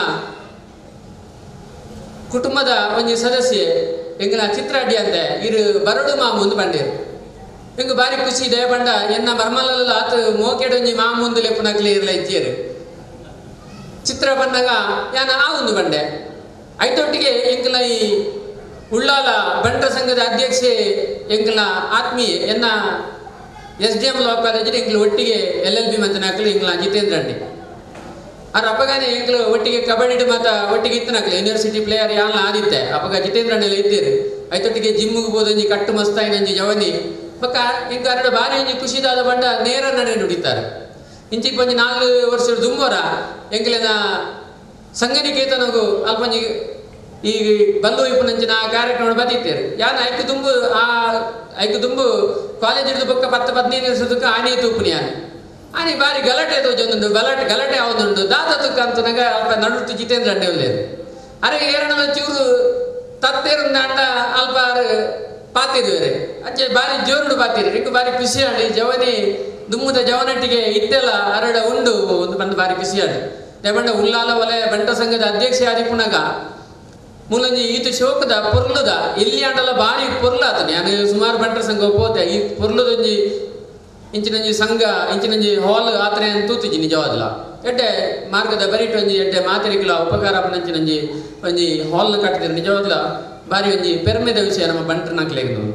ಕುಟುಂಬದ ಒಂಜಿ ಸದಸ್ಯೆ ಎಂಗ್ಲ ಚಿತ್ರಾಡಿ ಅಂತೆ ಇರು ಬರಡು ಮಾ ಮುಂದೆ ಬಂದಿರು ಎಂಗ ಬಾರಿ ಖುಷಿ ದಯ ಬಂಡ ಎನ್ನ ಬರ್ಮಲಲ್ಲ ಆತು ಮೋಕೆಡ್ ಒಂಜಿ ಮಾ ಮುಂದೆ ಲೆಪ್ಪುನಕ್ಲಿ ಇರ್ಲ ಇಜ್ಜೇರು ಚಿತ್ರ ಬಂದಾಗ ಯಾನ ಆ ಒಂದು ಬಂಡೆ ಐತೊಟ್ಟಿಗೆ ಎಂಕಲ ಈ ಉಳ್ಳಾಲ ಬಂಟ ಸಂಘದ ಅಧ್ಯಕ್ಷೆ ಎಂಕಲ ಆತ್ಮೀಯ ಎನ್ನ ಎಸ್ ಡಿ ಎಂ ಲಾ ಕಾಲೇಜಿನ ಎಂಕಲು ಒಟ್ಟಿಗೆ ಎಲ್ ಎಲ್ ಬಿ ಮಂತನಾಕಲು ಎಂಕಲ ಜಿತೇಂದ್ರ ಅಂಡಿ ಅವ್ರ ಅಪ್ಪಗಾನೆ ಎಂಕಲು ಒಟ್ಟಿಗೆ ಕಬಡ್ಡಿ ಮಾತ ಒಟ್ಟಿಗೆ ಇತ್ತನಾಕಲು ಯೂನಿವರ್ಸಿಟಿ ಪ್ಲೇಯರ್ ಯಾನ್ಲ ಆದಿತ್ತೆ ಅಪ್ಪಗ ಜಿತೇಂದ್ರ ಅಣ್ಣೆಲ್ಲ ಇದ್ದೀರಿ ಐತೊಟ್ಟಿಗೆ ಜಿಮ್ಮಿಗೆ ಹೋದಂಜಿ ಕಟ್ಟು ಮಸ್ತಾಯಿನಂಜಿ ಜವನಿ ಬಕ್ಕ ಇಂಕ ಎರಡು ಬಾರಿ ಒಂಜಿ ಖುಷಿದಾದ ಬಂಡ ನೇರ ನಡೆ ನುಡಿತಾರೆ ಇಂಚಿಗೆ ಒಂಜಿ ನಾಲ್ಕು ವರ್ಷದ ದುಂಬೋರ ಎಂಕಲಿನ ಸಂಘನಿಕೇತನಗೂ ಅಲ್ಪಂಜಿ ಈ ಬಲ್ಲು ಇಪ್ಪನಂಚಿನ ಕಾರ್ಯಕ್ರಮ ಬದಿತ್ತೇರು ಯಾನ ಐಕು ದುಂಬು ಆ ಐಕು ದುಂಬು ಕಾಲೇಜ್ ಹಿಡಿದು ಬೊಕ್ಕ ಪತ್ತು ಹದಿನೈದು ವರ್ಷದಕ್ಕೆ ಆನೆ ತೂಪುನಿ ಆನೆ ಆನೆ ಬಾರಿ ಗಲಾಟೆ ತೋಜೊಂದುಂಡು ಗಲಾಟೆ ಗಲಾಟೆ ಯಾವುದುಂಡು ದಾದ ತುಕ್ಕ ಅಂತನಾಗ ಅಲ್ಪ ನಡುತ್ತು ಜಿತೇಂದ್ರ ಅಡ್ಡೆ ಉಳ್ಳೇರು ಅರೆ ಏರಣದ ಚೂರು ತತ್ತೇರು ಅಂಡ ಅಲ್ಪ ಪಾತಿರುವೇರೆ ಅಂಚೆ ಬಾರಿ ಜೋರುಡು ಪಾತಿರು ಇಂಕು ಬಾರಿ ಖುಷಿ ಆಡಿ ಜವನಿ ದುಮ್ಮದ ಜವನಟ್ಟಿಗೆ ಇತ್ತೆಲ್ಲ ಅರಡ ಉಂಡು ಒಂದು ಬಂದು ಬಾರಿ ಖುಷಿ ಆಡಿ ದೇವಂಡ ಉಲ್ಲಾಲ ವಲಯ ಬಂಟ ಸಂಘದ ಅಧ್ಯಕ್ಷ ಆದಿಪುನಗ ಮೂಲಂಜಿ ಈತ ಶೋಕದ ಪೊರ್ಲುದ ಇಲ್ಲಿ ಆಂಡಲ ಬಾರಿ ಪೊರ್ಲಾತ ನಾನು ಸುಮಾರು ಬಂಟರ ಸಂಘ ಹೋದೆ ಈ ಪೊರ್ಲುದೊಂಜಿ ಇಂಚಿನಂಜಿ ಸಂಘ ಇಂಚಿನಂಜಿ ಹಾಲ್ ಆತನೆ ತೂತಿಜಿ ನಿಜವಾದಲ್ಲ ಎಡ್ಡೆ ಮಾರ್ಗದ ಬರಿಟ್ ಒಂಜಿ ಎಡ್ಡೆ ಮಾತರಿಗಳ ಉಪಕಾರ ಪನಂಚಿನಂಜಿ ಒಂಜಿ ಹಾಲ್ನ ಕಟ್ಟಿದ್ರೆ ನಿಜವಾದ್ಲ ಬಾರಿ ಒಂಜಿ ಪೆರ್ಮೆದ ವಿಷಯ ನಮ್ಮ ಬಂಟರ್ ನಾಕ್ಲೇನು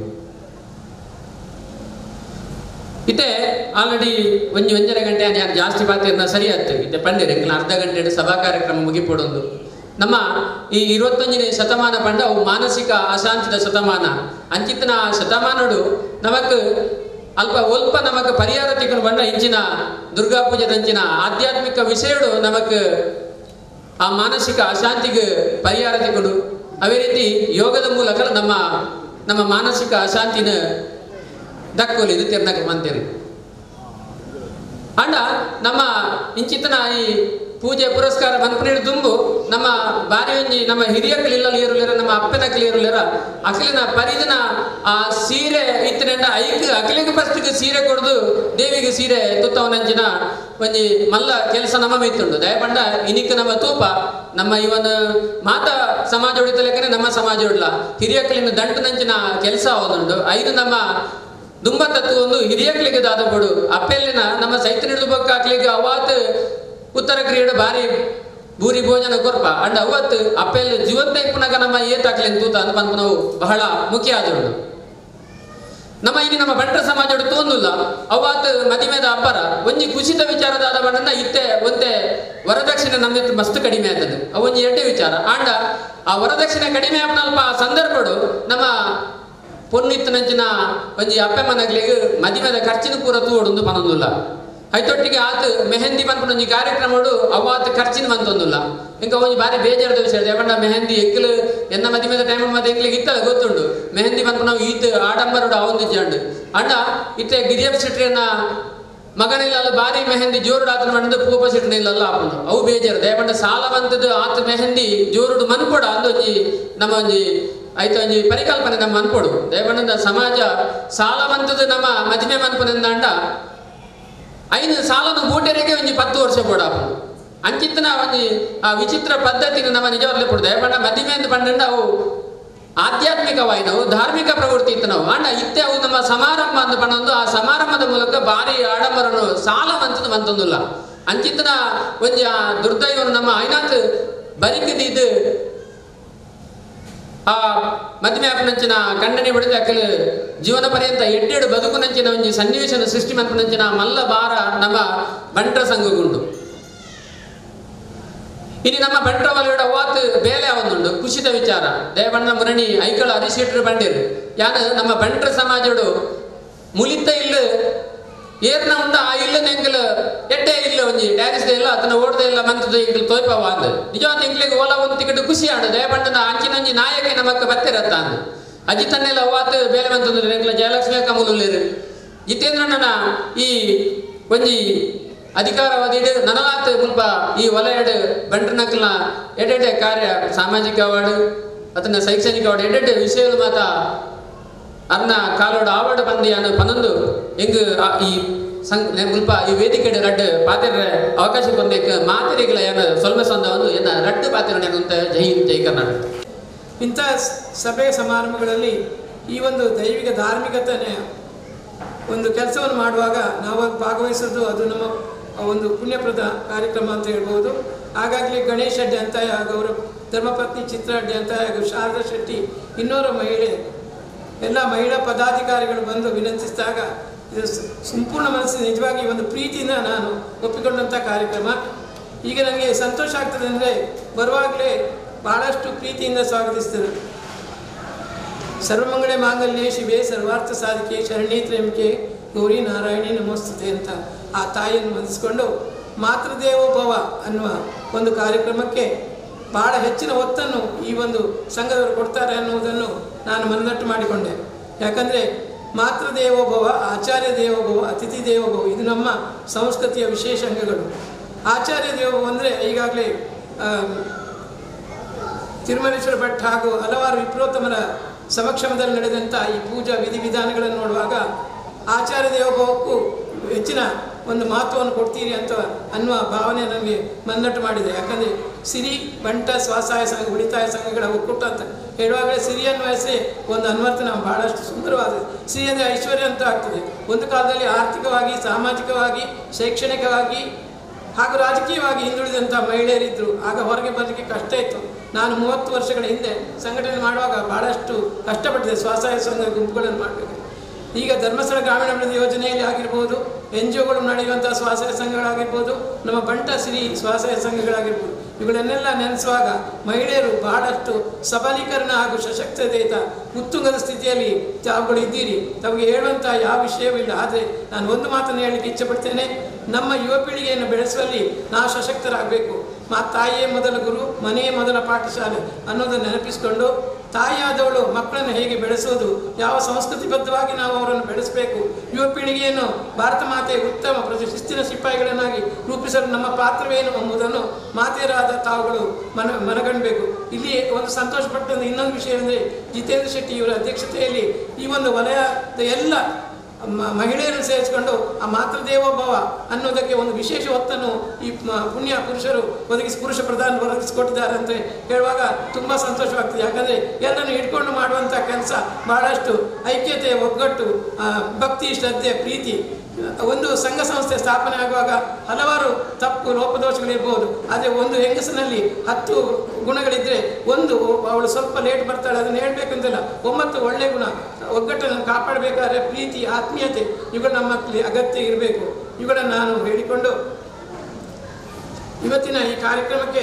ಇತ್ತೆ ಆಲ್ರೆಡಿ ಒಂಜಿ ಒಂಜರ ಗಂಟೆ ನಾನು ಜಾಸ್ತಿ ಪಾತಿರ್ನ ಸರಿ ಆಯ್ತು ಇತ್ತೆ ಪಂಡಿರ ಅರ್ಧ ಗಂಟೆ ಸಭಾ ಕಾರ್ಯಕ್ರಮ ಮುಗಿಪೊಡೊಂದು ನಮ್ಮ ಈ ಇರುವತ್ತೊಂದನೇ ಶತಮಾನ ಪಂಡ ಅವು ಮಾನಸಿಕ ಅಶಾಂತಿದ ಶತಮಾನ ಅಂಚಿತ್ತಿನ ಶತಮಾನಡು ನಮಕ್ ಅಲ್ಪ ಒಲ್ಪ ನಮಕ್ ಪರಿಹಾರ ತಿಕ್ಕೊಂಡು ಬಂಡ ಇಂಚಿನ ದುರ್ಗಾ ಪೂಜೆದಂಚಿನ ಆಧ್ಯಾತ್ಮಿಕ ವಿಷಯಡು ನಮಕ್ ಆ ಮಾನಸಿಕ ಅಶಾಂತಿಗೆ ಪರಿಹಾರ ತಿಕ್ಕೊಂಡು ಅವೇ ರೀತಿ ಯೋಗದ ಮೂಲಕ ನಮ್ಮ ನಮ್ಮ ಮಾನಸಿಕ ಅಶಾಂತಿನ ದಕ್ಕೋಲಿ ಇದು ತಿರ್ನಕ್ಕೆ ಮಂತಿರಿ ಅಂಡ ನಮ್ಮ ಇಂಚಿತನ ಈ ಪೂಜೆ ಪುರಸ್ಕಾರ ಮನ್ಪುನೀಡು ದುಂಬು ನಮ್ಮ ಬಾರಿ ಒಂಜಿ ನಮ್ಮ ಹಿರಿಯ ಕಲಿಯಲ್ಲಿ ಇರುಲಿರ ನಮ್ಮ ಅಪ್ಪನ ಕಲಿಯಿರುಲಿರ ಅಖಿಲಿನ ಪರಿದಿನ ಆ ಸೀರೆ ಇತ್ತಿನಂಡ ಐಕ್ ಅಖಿಲಿಗೆ ಫಸ್ಟಿಗೆ ಸೀರೆ ಕೊಡ್ದು ದೇವಿಗೆ ಸೀರೆ ತುತ್ತವನಂಚಿನ ಒಂಜಿ ಮಲ್ಲ ಕೆಲಸ ನಮ್ಮ ಮೈತುಂಡು ದಯಪಂಡ ಇನಿಕ್ ನಮ್ಮ ತೂಪ ನಮ್ಮ ಇವನ್ ಮಾತ ಸಮಾಜ ಉಳಿತಲೆಕ್ಕನೆ ನಮ್ಮ ಸಮಾಜ ಉಡ್ಲ ಹಿರಿಯ ಕಲಿನ ದಂಟನಂಚಿನ ಕೆಲಸ ಅವನುಂಡು ಐದು ನಮ್ಮ ದುಂಬ ತತ್ವ ಒಂದು ಹಿರಿಯಕ್ಲಿಗೆ ದಾದಪಡು ಅಪ್ಪೆಲ್ಲಿನ ನಮ್ಮ ಸೈತ ಹಿಡಿದು ಬೊಕ್ಕ ಹಾಕ್ಲಿಕ್ಕೆ ಅವಾತ್ ಉತ್ತರ ಕ್ರಿಯೆಡು ಬಾರಿ ಬೂರಿ ಭೋಜನ ಕೊರ್ಪ ಅಂಡ ಅವತ್ತು ಅಪ್ಪೆಲ್ ಜೀವಂತ ಇಪ್ಪನಾಗ ನಮ್ಮ ಏತ್ ಹಾಕ್ಲಿ ತೂತ ಅಂತ ನಾವು ಬಹಳ ಮುಖ್ಯ ಆದಳು ನಮ್ಮ ಇಲ್ಲಿ ನಮ್ಮ ಬಂಟ್ರ ಸಮಾಜ ತೋಂದುಲ್ಲ ಅವಾತ್ ಮದಿಮೆದ ಅಬ್ಬರ ಒಂಜಿ ಕುಸಿತ ವಿಚಾರದಾದ ಬಣ್ಣ ಇತ್ತೆ ಒಂದೇ ವರದಕ್ಷಿಣೆ ನಮ್ಮ ಮಸ್ತ್ ಕಡಿಮೆ ಆದದ್ದು ಅವೊಂಜಿ ಎರಡೇ ವಿಚಾರ ಆಂಡ ಆ ವರದಕ್ಷಿಣೆ ಕಡಿಮೆ ಆಪನಲ್ಪ ಸಂದರ್ಭಡು ನಮ್ಮ ಪೊನ್ನಿತ್ತನಂಚಿನ ಒಂಜಿ ಅಪ್ಪೆ ಮನಗ್ಲಿಗೆ ಮದಿಮೆದ ಖರ್ಚಿನ ಪೂರ ತೂಡೊಂದು ಪನೊಂದುಲ್ಲ ಐತೊಟ್ಟಿಗೆ ಆತ ಮೆಹಂದಿ ಪನ್ಪುನ ಒಂಜಿ ಕಾರ್ಯಕ್ರಮಡು ಅವಾತ್ ಖರ್ಚಿನ ಮಂತೊಂದುಲ್ಲ ಇಂಕ ಒಂಜಿ ಬಾರಿ ಬೇಜಾರದ ವಿಷಯ ದೇವಣ್ಣ ಮೆಹಂದಿ ಎಕ್ಕಲು ಎನ್ನ ಮದಿಮೆದ ಟೈಮ್ ಮತ್ತೆ ಎಂಕ್ಲಿಗೆ ಇತ್ತಲ್ಲ ಗೊತ್ತುಂಡು ಮೆಹಂದಿ ಪನ್ಪುನ ಈತ್ ಆಡಂಬರುಡು ಅವೊಂದು ಜಂಡು ಅಂಡ ಇತ್ತೆ ಗಿರಿಯಪ್ ಸಿಟ್ರಿಯನ್ನ ಮಗನಿಲ್ಲ ಬಾರಿ ಮೆಹಂದಿ ಜೋರುಡು ಆತನ ಮಣ್ಣದು ಪೂಪ ಸಿಟ್ನಿಲ್ಲ ಆಪುಂಡು ಅವು ಬೇಜಾರು ದೇವಣ್ಣ ಸಾಲ ಬಂತದ್ದು ಆತ ಮೆಹಂದಿ ಜೋರುಡು ಮನ್ಪೊಡ ಅಂದೊಂಜಿ ನಮ್ಮ ಒಂಜಿ ಆಯ್ತು ಒಂಜಿ ಪರಿಕಲ್ಪನೆ ನಮ್ಮ ಅನ್ಪೊಡು ದೇವಣ್ಣದ ಸಮಾಜ ಸಾಲವಂತದ ನಮ್ಮ ಮದಿಮೆ ಮನ್ಪನೆಂದ ಅಂಡ ಐನು ಸಾಲನು ಬೂಟೆರೆಗೆ ಒಂಜಿ ಪತ್ತು ವರ್ಷ ಕೊಡಾಪು ಅಂಚಿತ್ತನ ಒಂಜಿ ಆ ವಿಚಿತ್ರ ಪದ್ಧತಿನ ನಮ್ಮ ನಿಜವಾಗ್ಲೂ ಕೊಡ್ದೆ ಬಣ್ಣ ಮದಿಮೆ ಅಂತ ಬಂಡ ಅವು ಆಧ್ಯಾತ್ಮಿಕವಾಯಿನವು ಧಾರ್ಮಿಕ ಪ್ರವೃತ್ತಿ ಇತ್ತು ನಾವು ಅಂಡ ಇತ್ತೆ ಅವು ನಮ್ಮ ಸಮಾರಂಭ ಅಂತ ಬಂದೊಂದು ಆ ಸಮಾರಂಭದ ಮೂಲಕ ಭಾರಿ ಆಡಂಬರನು ಸಾಲವಂತದ್ದು ಮಂತೊಂದಿಲ್ಲ ಅಂಚಿತ್ತನ ಒಂಜಿ ಆ ದುರ್ದೈವನು ನಮ್ಮ ಐನಾತ್ ಬರಿಕದಿದ್ದು ಆ ಮದುವೆ ಆಪನಂಚಿನ ಖಂಡನೆ ಬಿಡದೆ ಅಕ್ಕಲು ಜೀವನ ಪರ್ಯಂತ ಎಡ್ಡೆಡು ಬದುಕುನಂಚಿನ ಒಂಜಿ ಸನ್ನಿವೇಶನ ಸೃಷ್ಟಿ ಮನ್ಪನಂಚಿನ ಮಲ್ಲ ಬಾರ ನಮ್ಮ ಬಂಟ್ರ ಸಂಘಗುಂಡು ಇನಿ ನಮ್ಮ ಬಂಟ್ರ ವಲಯಡ ವಾತ್ ಬೇಲೆ ಅವೊಂದುಂಡು ಖುಷಿದ ವಿಚಾರ ದೇವಣ್ಣ ಮುರಣಿ ಐಕಳ ಹರಿಶೆಟ್ರು ಬಂಡಿರು ಯಾನು ನಮ್ಮ ಬಂಟ್ರ ಸಮಾಜಡು ಮುಲಿತ ಇಲ್ಲು ಏರ್ನ ಉಂಡ ಆ ಇಲ್ಲು ನೆಂಕಲ್ ಎಡ್ಡೆ ಇಲ್ಲ ಒಂಜಿ ಡ್ಯಾರಿಸ್ದ ಇಲ್ಲ ಅದನ್ನ ಓಡ್ದೆ ಇಲ್ಲ ಮಂತದ ಇಂಕಲ್ ತೋಯ್ಪವ ಅಂದ್ ನಿಜವಾದ ಇಂಕ್ಲಿಗೆ ಓಲ ಒಂದು ತಿಕಟ್ ಖುಷಿ ಆಂಡ ದಯಪಂಡನ ಅಂಚಿನಂಜಿ ನಾಯಕ ನಮಕ್ಕ ಬತ್ತಿರತ್ತ ಅಂದ್ ಅಜ್ಜಿ ತನ್ನೆಲ್ಲ ವಾತ್ ಬೇಲೆ ಮಂತಂದ್ರೆ ಎಂಕ್ಲ ಜಯಲಕ್ಷ್ಮಿ ಕಮಲುಲ್ಲಿರು ಜಿತೇಂದ್ರಣ್ಣನ ಈ ಒಂಜಿ ಅಧಿಕಾರವಾದಿಡು ನನಲಾತ್ ಮುಲ್ಪ ಈ ವಲಯಡ್ ಬಂಟ್ರನಕ್ಲ ಎಡೆಡೆ ಕಾರ್ಯ ಸಾಮಾಜಿಕ ಅವಾರ್ಡ್ ಅದನ್ನ ಶೈಕ್ಷಣಿಕ ಅವಾರ್ಡ್ ಎಡೆಡೆ ವಿಷಯಗಳು ಮಾತ ಅರ್ನ ಕಾಲೋಡು ಆವಡ ಬಂದಿ ಅನ್ನು ಪನೊಂದು ಎಂಗ್ ಆ ಈ ಸಂಘ ಮುಲ್ಪ ಈ ವೇದಿಕೆ ರಡ್ಡು ಪಾತ್ರ ಅವಕಾಶ ಬಂದೇಕ ಮಾತಿರಿಗಳ ಏನು ಸೊಲ್ಮೆ ಸಂದ ಒಂದು ಏನ ರಡ್ಡು ಪಾತ್ರ ಅಂತ ಜೈ ಹಿಂದ್ ಜೈ ಕರ್ನಾಟಕ ಇಂಥ ಸ- ಸಭೆ ಸಮಾರಂಭಗಳಲ್ಲಿ ಈ ಒಂದು ದೈವಿಕ ಧಾರ್ಮಿಕತೆಯ ಒಂದು ಕೆಲಸವನ್ನು ಮಾಡುವಾಗ ನಾವು ಭಾಗವಹಿಸೋದು ಅದು ನಮ್ಮ ಒಂದು ಪುಣ್ಯಪ್ರದ ಕಾರ್ಯಕ್ರಮ ಅಂತ ಹೇಳ್ಬೋದು ಹಾಗಾಗಲಿ ಗಣೇಶ್ ಅಡ್ಡೆ ಅಂತ ಹಾಗೂ ಅವರ ಧರ್ಮಪತ್ನಿ ಚಿತ್ರ ಅಡ್ಡೆ ಅಂತ ಹಾಗೂ ಶಾರದಾ ಶೆಟ್ಟಿ ಇನ್ನೋರ ಮಹಿಳೆ ಎಲ್ಲ ಮಹಿಳಾ ಪದಾಧಿಕಾರಿಗಳು ಬಂದು ವಿನಂತಿಸಿದಾಗ ಇದು ಸ- ಸಂಪೂರ್ಣ ಮನಸ್ಸಿನ ನಿಜವಾಗಿ ಒಂದು ಪ್ರೀತಿಯಿಂದ ನಾನು ಒಪ್ಪಿಕೊಂಡಂಥ ಕಾರ್ಯಕ್ರಮ ಈಗ ನನಗೆ ಸಂತೋಷ ಆಗ್ತದೆ ಅಂದರೆ ಬರುವಾಗಲೇ ಬಹಳಷ್ಟು ಪ್ರೀತಿಯಿಂದ ಸ್ವಾಗತಿಸ್ತೇನೆ ಸರ್ವಮಂಗಳೆ ಮಾಂಗಲ್ಯೆ ಶಿವೆ ಸರ್ವಾರ್ಥ ಸಾಧಿಕೆ ಶರಣಿ ತ್ರ್ಯಂಬಿಕೆ ಗೌರಿ ನಾರಾಯಣಿ ನಮಸ್ತುತೆ ಅಂತ ಆ ತಾಯಿಯನ್ನು ವಂದಿಸಿಕೊಂಡು ಮಾತೃದೇವೋಭವ ಅನ್ನುವ ಒಂದು ಕಾರ್ಯಕ್ರಮಕ್ಕೆ ಬಹಳ ಹೆಚ್ಚಿನ ಒತ್ತನ್ನು ಈ ಒಂದು ಸಂಘದವರು ಕೊಡ್ತಾರೆ ಅನ್ನುವುದನ್ನು ನಾನು ಮನದಟ್ಟು ಮಾಡಿಕೊಂಡೆ ಯಾಕಂದರೆ ಮಾತೃದೇವೋಭವ ಆಚಾರ್ಯ ದೇವೋಭವ ಅತಿಥಿ ದೇವೋಭವ ಇದು ನಮ್ಮ ಸಂಸ್ಕೃತಿಯ ವಿಶೇಷ ಅಂಗಗಳು ಆಚಾರ್ಯ ದೇವೋಭವ ಅಂದರೆ ಈಗಾಗಲೇ ತಿರುಮಲೇಶ್ವರ ಭಟ್ ಹಾಗೂ ಹಲವಾರು ವಿಪ್ರೋತ್ತಮರ ಸಮಕ್ಷಮದಲ್ಲಿ ನಡೆದಂಥ ಈ ಪೂಜಾ ವಿಧಿವಿಧಾನಗಳನ್ನು ನೋಡುವಾಗ ಆಚಾರ್ಯ ದೇವೋಭವಕ್ಕೂ ಹೆಚ್ಚಿನ ಒಂದು ಮಹತ್ವವನ್ನು ಕೊಡ್ತೀರಿ ಅಂತ ಅನ್ನುವ ಭಾವನೆ ನನಗೆ ಮನ್ನಟ್ಟು ಮಾಡಿದೆ ಯಾಕಂದರೆ ಸಿರಿ ಬಂಟ ಸ್ವಸಹಾಯ ಸಂಘ ಉಳಿತಾಯ ಸಂಘಗಳ ಒಕ್ಕೂಟ ಅಂತ ಹೇಳುವಾಗಲೇ ಸಿರಿ ಅನ್ನುವ ಹೆಸರೇ ಒಂದು ಅನ್ವರ್ತನ ಬಹಳಷ್ಟು ಸುಂದರವಾದದ್ದು ಸಿರಿ ಅಂದರೆ ಐಶ್ವರ್ಯ ಅಂತ ಆಗ್ತದೆ ಒಂದು ಕಾಲದಲ್ಲಿ ಆರ್ಥಿಕವಾಗಿ ಸಾಮಾಜಿಕವಾಗಿ ಶೈಕ್ಷಣಿಕವಾಗಿ ಹಾಗೂ ರಾಜಕೀಯವಾಗಿ ಹಿಂದುಳಿದಂಥ ಮಹಿಳೆಯರಿದ್ದರು ಆಗ ಹೊರಗೆ ಬರಲಿಕ್ಕೆ ಕಷ್ಟ ಇತ್ತು ನಾನು ಮೂವತ್ತು ವರ್ಷಗಳ ಹಿಂದೆ ಸಂಘಟನೆ ಮಾಡುವಾಗ ಬಹಳಷ್ಟು ಕಷ್ಟಪಟ್ಟಿದೆ ಸ್ವಸಹಾಯ ಸಂಘ ಗುಂಪುಗಳನ್ನು ಮಾಡಬೇಕು ಈಗ ಧರ್ಮಸ್ಥಳ ಗ್ರಾಮೀಣ ಅಭಿವೃದ್ಧಿ ಯೋಜನೆಯಲ್ಲಿ ಆಗಿರ್ಬೋದು ಎನ್ ಜಿ ಒಗಳು ನಡೆಯುವಂಥ ಸ್ವಸಹಾಯ ಸಂಘಗಳಾಗಿರ್ಬೋದು ನಮ್ಮ ಬಂಟ ಸಿರಿ ಸ್ವಸಹಾಯ ಸಂಘಗಳಾಗಿರ್ಬೋದು ಇವುಗಳನ್ನೆಲ್ಲ ನೆನೆಸುವಾಗ ಮಹಿಳೆಯರು ಬಹಳಷ್ಟು ಸಬಲೀಕರಣ ಹಾಗೂ ಸಶಕ್ತತೆಯುತ ಉತ್ತುಂಗದ ಸ್ಥಿತಿಯಲ್ಲಿ ತಾವುಗಳು ಇದ್ದೀರಿ ತಮಗೆ ಹೇಳುವಂಥ ಯಾವ ವಿಷಯವೂ ಇಲ್ಲ ಆದರೆ ನಾನು ಒಂದು ಮಾತನ್ನು ಹೇಳಲಿಕ್ಕೆ ಇಚ್ಛೆಪಡ್ತೇನೆ ನಮ್ಮ ಯುವ ಪೀಳಿಗೆಯನ್ನು ಬೆಳೆಸುವಲ್ಲಿ ನಾವು ಸಶಕ್ತರಾಗಬೇಕು ಮಾ ತಾಯಿಯೇ ಮೊದಲ ಗುರು ಮನೆಯೇ ಮೊದಲ ಪಾಠಶಾಲೆ ಅನ್ನೋದನ್ನು ನೆನಪಿಸಿಕೊಂಡು ತಾಯಿಯಾದವಳು ಮಕ್ಕಳನ್ನು ಹೇಗೆ ಬೆಳೆಸೋದು ಯಾವ ಸಂಸ್ಕೃತಿಬದ್ಧವಾಗಿ ನಾವು ಅವರನ್ನು ಬೆಳೆಸಬೇಕು ಯುವ ಪೀಳಿಗೆಯನ್ನು ಭಾರತ ಮಾತೆಯ ಉತ್ತಮ ಪ್ರತಿ ಶಿಸ್ತಿನ ಸಿಪಾಯಿಗಳನ್ನಾಗಿ ರೂಪಿಸಲು ನಮ್ಮ ಪಾತ್ರವೇನು ಎಂಬುದನ್ನು ಮಾತೆಯರಾದ ತಾವುಗಳು ಮನ ಮನಗಣಬೇಕು ಇಲ್ಲಿ ಒಂದು ಸಂತೋಷಪಟ್ಟ ಇನ್ನೊಂದು ವಿಷಯ ಅಂದರೆ ಜಿತೇಂದ್ರ ಶೆಟ್ಟಿ ಇವರ ಅಧ್ಯಕ್ಷತೆಯಲ್ಲಿ ಈ ಒಂದು ವಲಯದ ಎಲ್ಲ ಮ- ಮಹಿಳೆಯರನ್ನು ಸೇರಿಸಿಕೊಂಡು ಆ ಮಾತೃದೇವೋಭವ ಅನ್ನೋದಕ್ಕೆ ಒಂದು ವಿಶೇಷ ಒತ್ತನ್ನು ಈ ಮ- ಪುಣ್ಯ ಪುರುಷರು ಒದಗಿಸಿ ಪುರುಷ ಪ್ರಧಾನ ಒದಗಿಸಿಕೊಟ್ಟಿದ್ದಾರೆ ಅಂತ ಹೇಳುವಾಗ ತುಂಬ ಸಂತೋಷವಾಗ್ತದೆ ಯಾಕಂದರೆ ಎಲ್ಲರನ್ನು ಹಿಡ್ಕೊಂಡು ಮಾಡುವಂಥ ಕೆಲಸ ಬಹಳಷ್ಟು ಐಕ್ಯತೆ ಒಗ್ಗಟ್ಟು ಆ, ಭಕ್ತಿ ಶ್ರದ್ಧೆ ಪ್ರೀತಿ ಒಂದು ಸಂಘ ಸಂಸ್ಥೆ ಸ್ಥಾಪನೆ ಆಗುವಾಗ ಹಲವಾರು ತಪ್ಪು ಲೋಪದೋಷಗಳಿರ್ಬೋದು ಆದರೆ ಒಂದು ಹೆಂಗಸಿನಲ್ಲಿ ಹತ್ತು ಗುಣಗಳಿದ್ದರೆ ಒಂದು ಅವಳು ಸ್ವಲ್ಪ ಲೇಟ್ ಬರ್ತಾಳೆ ಅದನ್ನು ಹೇಳ್ಬೇಕಂತಿಲ್ಲ ಒಂಬತ್ತು ಒಳ್ಳೆ ಗುಣ ಒಗ್ಗಟ್ಟನ್ನು ಕಾಪಾಡಬೇಕಾದ್ರೆ ಪ್ರೀತಿ ಆತ್ಮೀಯತೆ ಇವುಗಳು ನಮ್ಮಲ್ಲಿ ಅಗತ್ಯ ಇರಬೇಕು ಇವುಗಳನ್ನು ನಾನು ಹೇಳಿಕೊಂಡು ಇವತ್ತಿನ ಈ ಕಾರ್ಯಕ್ರಮಕ್ಕೆ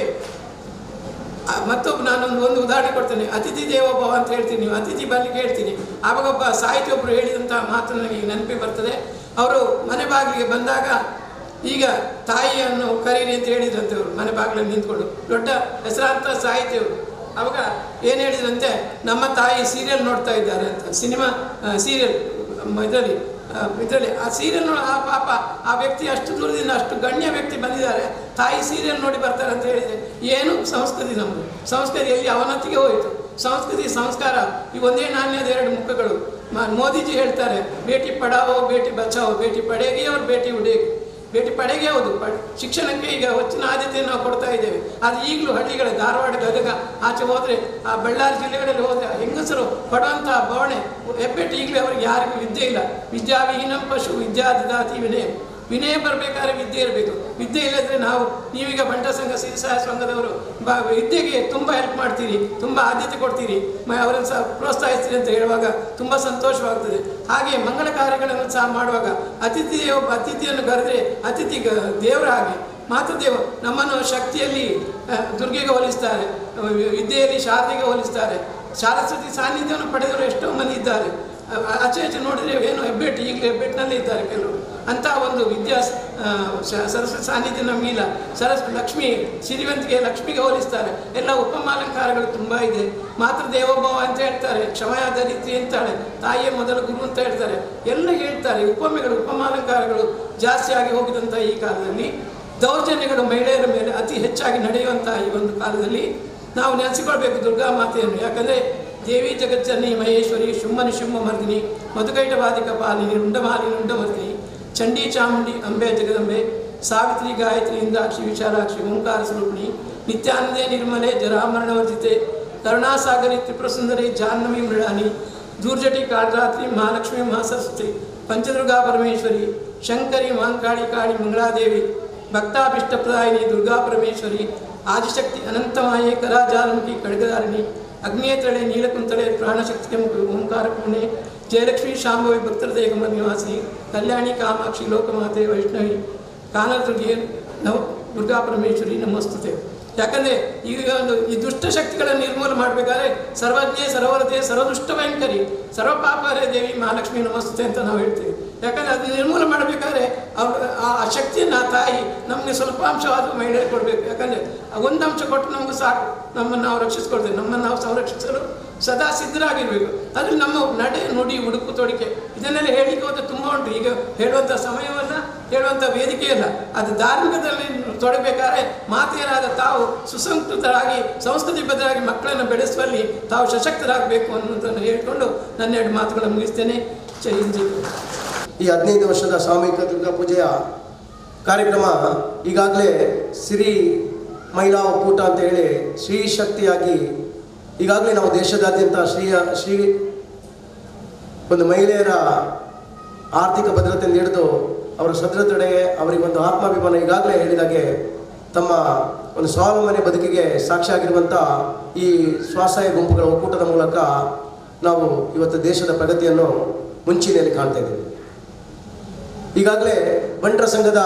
ಆ, ಮತ್ತೊಬ್ಬ ನಾನೊಂದು ಒಂದು ಉದಾಹರಣೆ ಕೊಡ್ತೇನೆ ಅತಿಥಿ ದೇವೋಭವ ಅಂತ ಹೇಳ್ತೀನಿ ನೀವು ಅತಿಥಿ ಬರ್ಲಿಕ್ಕೆ ಹೇಳ್ತೀನಿ ಆವಾಗ ಒಬ್ಬ ಸಾಹಿತಿ ಒಬ್ಬರು ಹೇಳಿದಂಥ ಮಾತು ನನಗೆ ಈಗ ನೆನಪಿಗೆ ಬರ್ತದೆ ಅವರು ಮನೆ ಬಾಗಿಲಿಗೆ ಬಂದಾಗ ಈಗ ತಾಯಿಯನ್ನು ಕರೀರಿ ಅಂತ ಹೇಳಿದ್ರಂತೆ ಅವರು ಮನೆ ಬಾಗಿಲಲ್ಲಿ ನಿಂತ್ಕೊಂಡು ದೊಡ್ಡ ಹೆಸರಾಂತ ಸಾಹಿತಿಯವರು ಅವಾಗ ಏನು ಹೇಳಿದ್ರಂತೆ ನಮ್ಮ ತಾಯಿ ಸೀರಿಯಲ್ ನೋಡ್ತಾ ಇದ್ದಾರೆ ಅಂತ ಸಿನಿಮಾ ಸೀರಿಯಲ್ ಇದರಲ್ಲಿ ಇದರಲ್ಲಿ ಆ ಸೀರಿಯಲ್ ನೋಡಿ ಆ ಪಾಪ ಆ ವ್ಯಕ್ತಿ ಅಷ್ಟು ದೂರದಿಂದ ಅಷ್ಟು ಗಣ್ಯ ವ್ಯಕ್ತಿ ಬಂದಿದ್ದಾರೆ ತಾಯಿ ಸೀರಿಯಲ್ ನೋಡಿ ಬರ್ತಾರೆ ಅಂತ ಹೇಳಿದೆ ಏನು ಸಂಸ್ಕೃತಿ ನಮ್ಮದು ಸಂಸ್ಕೃತಿ ಎಲ್ಲಿ ಅವನತಿಗೆ ಹೋಯಿತು ಸಂಸ್ಕೃತಿ ಸಂಸ್ಕಾರ ಈ ಒಂದೇ ನಾಣ್ಯದ ಎರಡು ಮುಖಗಳು ಮ- ಮೋದಿಜಿ ಹೇಳ್ತಾರೆ ಬೇಟಿ ಪಡಾವೋ ಬೇಟಿ ಬಚಾವೋ ಬೇಟಿ ಪಡೆಗೆ ಅವ್ರು ಬೇಟಿ ಉಡೇಗೆ ಬೇಟಿ ಪಡೆಗೆ ಹೌದು ಪ- ಶಿಕ್ಷಣಕ್ಕೆ ಈಗ ಹೆಚ್ಚಿನ ಆದ್ಯತೆಯನ್ನು ನಾವು ಕೊಡ್ತಾ ಇದ್ದೇವೆ ಆದರೆ ಈಗಲೂ ಹಳ್ಳಿಗಳ ಧಾರವಾಡ ಗದಗ ಆಚೆ ಹೋದರೆ ಆ ಬಳ್ಳಾರಿ ಜಿಲ್ಲೆಗಳಲ್ಲಿ ಹೋದರೆ ಹೆಂಗಸರು ಪಡುವಂತಹ ಬವಣೆ ಹೆಬ್ಬೆಟ್ಟು ಈಗಲೂ ಅವರಿಗೆ ಯಾರಿಗೂ ವಿದ್ಯೆ ಇಲ್ಲ ವಿದ್ಯಾವಿಹೀನಂ ಪಶು ವಿದ್ಯಾದಿದಾತಿ ವಿನಯ ವಿನಯ ಬರಬೇಕಾದ್ರೆ ವಿದ್ಯೆ ಇರಬೇಕು ವಿದ್ಯೆ ಇಲ್ಲದ್ರೆ ನಾವು ನೀವೀಗ ಬಂಟ ಸಂಘ ಸಿರಿಸಹಾಯ ಸಂಘದವರು ಬ ವಿದ್ಯೆಗೆ ತುಂಬ ಹೆಲ್ಪ್ ಮಾಡ್ತೀರಿ ತುಂಬ ಆದ್ಯತೆ ಕೊಡ್ತೀರಿ ಮ ಅವರನ್ನು ಸಹ ಪ್ರೋತ್ಸಾಹಿಸ್ತೀರಿ ಅಂತ ಹೇಳುವಾಗ ತುಂಬ ಸಂತೋಷವಾಗ್ತದೆ ಹಾಗೆ ಮಂಗಳ ಕಾರ್ಯಗಳನ್ನು ಸಹ ಮಾಡುವಾಗ ಅತಿಥಿ ಒಬ್ಬ ಅತಿಥಿಯನ್ನು ಕರೆದ್ರೆ ಅತಿಥಿ ಗ- ದೇವರ ಹಾಗೆ ಮಾತೃದೇವ ನಮ್ಮನ್ನು ಶಕ್ತಿಯಲ್ಲಿ ಆ, ದುರ್ಗೆಗೆ ಹೋಲಿಸ್ತಾರೆ ಆ, ವಿದ್ಯೆಯಲ್ಲಿ ಶಾರದೆಗೆ ಹೋಲಿಸ್ತಾರೆ ಸರಸ್ವತಿ ಸಾನ್ನಿಧ್ಯವನ್ನು ಪಡೆದವರು ಎಷ್ಟೋ ಮಂದಿ ಇದ್ದಾರೆ ಆ, ಆಚೆ ಆಚೆ ನೋಡಿದ್ರೆ ಏನು ಹೆಬ್ಬೆಟ್ಟು ಈಗಲೂ ಹೆಬ್ಬೆಟ್ಟಿನಲ್ಲೇ ಇದ್ದಾರೆ ಕೆಲವರು ಅಂಥ ಒಂದು ವಿದ್ಯಾ ಆ, ಸ- ಸರಸ್ವತಿ ಸಾನ್ನಿಧ್ಯ ನಮಗಿಲ್ಲ ಸರಸ್ ಲಕ್ಷ್ಮಿ ಸಿರಿವಂತಿಗೆ ಲಕ್ಷ್ಮಿಗೆ ಹೋಲಿಸ್ತಾರೆ ಎಲ್ಲ ಉಪಮಾಲಂಕಾರಗಳು ತುಂಬ ಇದೆ ಮಾತೃ ದೇವೋಭವ ಅಂತ ಹೇಳ್ತಾರೆ ಕ್ಷಮಯಾದ ರೀತಿ ಅಂತಾಳೆ ತಾಯಿಯೇ ಮೊದಲ ಗುರು ಅಂತ ಹೇಳ್ತಾರೆ ಎಲ್ಲ ಹೇಳ್ತಾರೆ ಉಪಮೆಗಳು ಉಪಮಾಲಂಕಾರಗಳು ಜಾಸ್ತಿ ಆಗಿ ಹೋಗಿದಂಥ ಈ ಕಾಲದಲ್ಲಿ ದೌರ್ಜನ್ಯಗಳು ಮಹಿಳೆಯರ ಮೇಲೆ ಅತಿ ಹೆಚ್ಚಾಗಿ ನಡೆಯುವಂಥ ಈ ಒಂದು ಕಾಲದಲ್ಲಿ ನಾವು ನೆನೆಸಿಕೊಳ್ಬೇಕು ದುರ್ಗಾ ಮಾತೆಯನ್ನು ಯಾಕಂದರೆ ದೇವಿ ಜಗಜ್ಜನನಿ ಮಹೇಶ್ವರಿ ಶುಂಭನಿ ಶುಂಭ ಮರ್ದಿನಿ ಮಧುಕೈಟವಾದಿ ಕಪಾಲಿನಿ ರುಂಡಮಾಲಿನಿ ರುಂಡಮರ್ದಿನಿ ಚಂಡಿ ಚಾಮುಂಡಿ ಅಂಬೆ ಜಗದಂಬೆ ಸಾವಿತ್ರಿ ಗಾಯತ್ರಿ ಇಂದಾಕ್ಷಿ ವಿಶಾಲಾಕ್ಷಿ ಓಂಕಾರ ಸ್ವರೂಪಿಣಿ ನಿತ್ಯಾನಂದೇ ನಿರ್ಮಲೆ ಜರಾಮರಣವರ್ಜಿತೆ ಕರುಣಾಸಾಗರಿ ತ್ರಿಪುರಸುಂದರಿ ಜಾಹ್ನವಿ ಮೃಳಾನಿ ದೂರ್ಜಟಿ ಕಾಳರಾತ್ರಿ ಮಹಾಲಕ್ಷ್ಮಿ ಮಹಾಸರಸ್ವತಿ ಪಂಚದುರ್ಗಾ ಪರಮೇಶ್ವರಿ ಶಂಕರಿ ಮಹಾಂಕಾಳಿ ಕಾಳಿ ಮಂಗಳಾದೇವಿ ಭಕ್ತಾಭಿಷ್ಟಪ್ರದಾಯಿನಿ ದುರ್ಗಾ ಪರಮೇಶ್ವರಿ ಆದಿಶಕ್ತಿ ಅನಂತಮಾಯೆ ಕರಾಜಾಲಮುಖಿ ಖಡ್ಗಧಾರಿಣಿ ಅಗ್ನೇತಳೆ ನೀಲಕುಂತಳೆ ಪ್ರಾಣಶಕ್ತಿ ಮುಖ ಓಂಕಾರ ಪುಣೆ ಜಯಲಕ್ಷ್ಮಿ ಶಾಂಭವಿ ಭಕ್ತೃದಯ ಗಮ ನಿವಾಸಿ ಕಲ್ಯಾಣಿ ಕಾಮಾಕ್ಷಿ ಲೋಕಮಾತೆ ವೈಷ್ಣವಿ ಕಾನದುರ್ಗೆ ನವ ದುರ್ಗಾ ಪರಮೇಶ್ವರಿ ನಮಸ್ತುತೆ ಯಾಕಂದ್ರೆ ಈಗ ಒಂದು ಈ ದುಷ್ಟ ಶಕ್ತಿಗಳನ್ನು ನಿರ್ಮೂಲ ಮಾಡಬೇಕಾದ್ರೆ ಸರ್ವಜ್ಞೆ ಸರ್ವರತೆ ಸರ್ವದುಷ್ಟ ಭಯಂಕರಿ ಸರ್ವ ಪಾಪರೇ ದೇವಿ ಮಹಾಲಕ್ಷ್ಮಿ ನಮಸ್ತುತೆ ಅಂತ ನಾವು ಹೇಳ್ತೀವಿ ಯಾಕಂದ್ರೆ ಅದು ನಿರ್ಮೂಲ ಮಾಡಬೇಕಾದ್ರೆ ಅವ್ರ ಆ ಆ ಶಕ್ತಿಯನ್ನು ಆ ತಾಯಿ ನಮಗೆ ಸ್ವಲ್ಪ ಅಂಶವಾದ ಮಹಿಳೆ ಕೊಡಬೇಕು ಯಾಕಂದ್ರೆ ಆ ಒಂದು ಅಂಶ ಕೊಟ್ಟು ನಮ್ಗೆ ಸಾಕು ನಮ್ಮನ್ನು ನಾವು ರಕ್ಷಿಸ್ಕೊಳ್ತೇವೆ ನಮ್ಮನ್ನು ನಾವು ಸಂರಕ್ಷಿಸಲು ಸದಾ ಸಿದ್ಧರಾಗಿರ್ಬೇಕು ಅದು ನಮ್ಮ ನಡೆ ನುಡಿ ಉಡುಪು ತೊಡಿಕೆ ಇದನ್ನೆಲ್ಲ ಹೇಳಿಕೆ ಹೋದ್ರೆ ತುಂಬ ಉಂಟು ಈಗ ಹೇಳುವಂಥ ಸಮಯವನ್ನ ಹೇಳುವಂಥ ವೇದಿಕೆ ಇಲ್ಲ ಅದು ಧಾರ್ಮಿಕದಲ್ಲಿ ತೊಡಬೇಕಾದ್ರೆ ಮಾತೆಯರಾದ ತಾವು ಸುಸಂಸ್ಕೃತರಾಗಿ ಸಂಸ್ಕೃತಿಬದ್ಧರಾಗಿ ಮಕ್ಕಳನ್ನು ಬೆಳೆಸುವಲ್ಲಿ ತಾವು ಸಶಕ್ತರಾಗಬೇಕು ಅನ್ನೋದನ್ನು ಹೇಳಿಕೊಂಡು ನನ್ನ ಎರಡು ಮಾತುಗಳನ್ನು ಮುಗಿಸ್ತೇನೆ ಜೈ ಹಿಂದ್ ಜೈ ಕನ್ನಡ. ಈ ಹದಿನೈದು ವರ್ಷದ ಸಾಮೂಹಿಕ ದುರ್ಗಾ ಪೂಜೆಯ ಕಾರ್ಯಕ್ರಮ ಈಗಾಗಲೇ ಸಿರಿ ಮಹಿಳಾ ಒಕ್ಕೂಟ ಅಂತ ಹೇಳಿ ಶ್ರೀ ಶಕ್ತಿಯಾಗಿ ಈಗಾಗಲೇ ನಾವು ದೇಶದಾದ್ಯಂತ ಶ್ರೀ ಶ್ರೀ ಒಂದು ಮಹಿಳೆಯರ ಆರ್ಥಿಕ ಭದ್ರತೆ ಹಿಡಿದು ಅವರ ಸದೃಢತೆಗೆ ಅವರಿಗೊಂದು ಆತ್ಮಾಭಿಮಾನ ಈಗಾಗಲೇ ಹೇಳಿದಾಗೆ ತಮ್ಮ ಒಂದು ಸ್ವಾವಲಂಬನೆ ಬದುಕಿಗೆ ಸಾಕ್ಷಿಯಾಗಿರುವಂಥ ಈ ಸ್ವಸಹಾಯ ಗುಂಪುಗಳ ಒಕ್ಕೂಟದ ಮೂಲಕ ನಾವು ಇವತ್ತು ದೇಶದ ಪ್ರಗತಿಯನ್ನು ಮುಂಚೂಣಿಯಲ್ಲಿ ಕಾಣ್ತಾ ಇದ್ದೀವಿ ಈಗಾಗಲೇ ಬಂಟರ ಸಂಘದ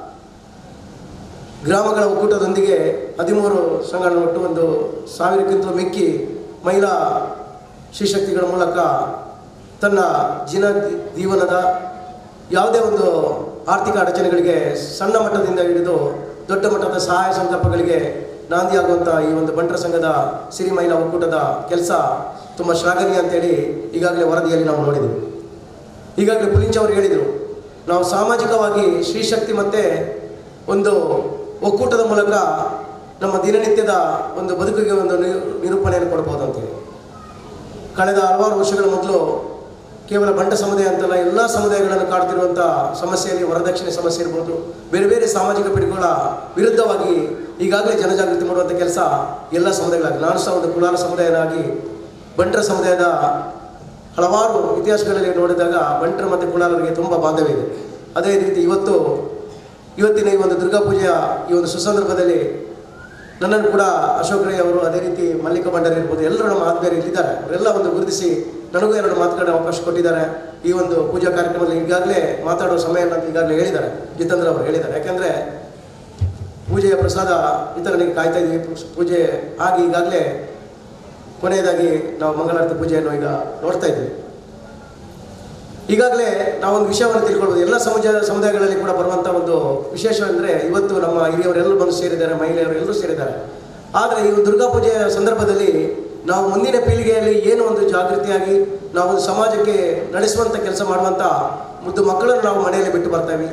ಗ್ರಾಮಗಳ ಒಕ್ಕೂಟದೊಂದಿಗೆ ಹದಿಮೂರು ಸಂಘಗಳನ್ನು ಒಟ್ಟು ಒಂದು ಸಾವಿರಕ್ಕಿಂತಲೂ ಮಿಕ್ಕಿ ಮಹಿಳಾ ಶ್ರೀಶಕ್ತಿಗಳ ಮೂಲಕ ತನ್ನ ಜೀನ ಜೀವನದ ಯಾವುದೇ ಒಂದು ಆರ್ಥಿಕ ಅಡಚಣೆಗಳಿಗೆ ಸಣ್ಣ ಮಟ್ಟದಿಂದ ಹಿಡಿದು ದೊಡ್ಡ ಮಟ್ಟದ ಸಹಾಯ ಸಂಕಲ್ಪಗಳಿಗೆ ನಾಂದಿಯಾಗುವಂಥ ಈ ಒಂದು ಬಂಟರ ಸಂಘದ ಸಿರಿ ಮಹಿಳಾ ಒಕ್ಕೂಟದ ಕೆಲಸ ತುಂಬ ಶ್ಲಾಘನೀಯ ಅಂತೇಳಿ ಈಗಾಗಲೇ ವರದಿಯಲ್ಲಿ ನಾವು ನೋಡಿದ್ದೀವಿ ಈಗಾಗಲೇ ಪುಲಿಂಚ್ ಅವರು ಹೇಳಿದರು ನಾವು ಸಾಮಾಜಿಕವಾಗಿ ಶ್ರೀಶಕ್ತಿ ಮತ್ತು ಒಂದು ಒಕ್ಕೂಟದ ಮೂಲಕ ನಮ್ಮ ದಿನನಿತ್ಯದ ಒಂದು ಬದುಕಿಗೆ ಒಂದು ನಿ- ನಿರೂಪಣೆಯನ್ನು ಕೊಡ್ಬೋದು ಅಂತೇಳಿ ಕಳೆದ ಹಲವಾರು ವರ್ಷಗಳ ಮೊದಲು ಕೇವಲ ಬಂಟ ಸಮುದಾಯ ಅಂತಲ್ಲ ಎಲ್ಲ ಸಮುದಾಯಗಳನ್ನು ಕಾಡ್ತಿರುವಂಥ ಸಮಸ್ಯೆಯಲ್ಲಿ ವರದಕ್ಷಿಣೆ ಸಮಸ್ಯೆ ಇರ್ಬೋದು ಬೇರೆ ಬೇರೆ ಸಾಮಾಜಿಕ ಪಿಡುಗುಗಳ ವಿರುದ್ಧವಾಗಿ ಈಗಾಗಲೇ ಜನಜಾಗೃತಿ ಮಾಡುವಂಥ ಕೆಲಸ ಎಲ್ಲ ಸಮುದಾಯಗಳಾಗಿ ನಾನು ಸಹ ಒಂದು ಕುಲಾಲ ಸಮುದಾಯನಾಗಿ ಬಂಟರ ಸಮುದಾಯದ ಹಲವಾರು ಇತಿಹಾಸಗಳಲ್ಲಿ ನೋಡಿದಾಗ ಬಂಟರು ಮತ್ತು ಕುಲಾಲರಿಗೆ ತುಂಬ ಬಾಂಧವ್ಯ ಇದೆ ಅದೇ ರೀತಿ ಇವತ್ತು ಇವತ್ತಿನ ಈ ಒಂದು ದುರ್ಗಾ ಪೂಜೆಯ ಈ ಒಂದು ಸುಸಂದರ್ಭದಲ್ಲಿ ನನ್ನನ್ನು ಕೂಡ ಅಶೋಕ್ ರೈ ಅವರು ಅದೇ ರೀತಿ ಮಲ್ಲಿಕ ಭಂಡಾರಿ ಇರ್ಬೋದು ಎಲ್ಲರೂ ನಮ್ಮ ಆತ್ಮೀಯರು ಇಲ್ಲಿದ್ದಾರೆ ಅವರೆಲ್ಲ ಒಂದು ಗುರುತಿಸಿ ನನಗೂ ಎರಡು ಮಾತುಗಳ ಅವಕಾಶ ಕೊಟ್ಟಿದ್ದಾರೆ ಈ ಒಂದು ಪೂಜಾ ಕಾರ್ಯಕ್ರಮದಲ್ಲಿ ಈಗಾಗಲೇ ಮಾತಾಡುವ ಸಮಯ ಅಂತ ಈಗಾಗಲೇ ಹೇಳಿದ್ದಾರೆ ಜಿತೇಂದ್ರ ಅವರು ಹೇಳಿದ್ದಾರೆ ಯಾಕೆಂದರೆ ಪೂಜೆಯ ಪ್ರಸಾದ ವಿತರಣೆಗೆ ಕಾಯ್ತಾ ಇದ್ದೀವಿ ಪೂ- ಪೂಜೆ ಆಗಿ ಈಗಾಗಲೇ ಕೊನೆಯದಾಗಿ ನಾವು ಮಂಗಳಾರತಿ ಪೂಜೆಯನ್ನು ಈಗ ನೋಡ್ತಾ ಇದ್ದೀವಿ ಈಗಾಗಲೇ ನಾವೊಂದು ವಿಷಯವನ್ನು ತಿಳ್ಕೊಳ್ಬೋದು ಎಲ್ಲ ಸಮುದಾಯ ಸಮುದಾಯಗಳಲ್ಲಿ ಕೂಡ ಬರುವಂಥ ಒಂದು ವಿಶೇಷ ಅಂದರೆ ಇವತ್ತು ನಮ್ಮ ಹಿರಿಯವರೆಲ್ಲರೂ ಬಂದು ಸೇರಿದ್ದಾರೆ ಮಹಿಳೆಯರು ಎಲ್ಲರೂ ಸೇರಿದ್ದಾರೆ ಆದರೆ ಈ ಒಂದು ದುರ್ಗಾ ಪೂಜೆಯ ಸಂದರ್ಭದಲ್ಲಿ ನಾವು ಮುಂದಿನ ಪೀಳಿಗೆಯಲ್ಲಿ ಏನು ಒಂದು ಜಾಗೃತಿಯಾಗಿ ನಾವು ಒಂದು ಸಮಾಜಕ್ಕೆ ನಡೆಸುವಂಥ ಕೆಲಸ ಮಾಡುವಂಥ ಮುದ್ದು ಮಕ್ಕಳನ್ನು ನಾವು ಮನೆಯಲ್ಲಿ ಬಿಟ್ಟು ಬರ್ತಾವೆ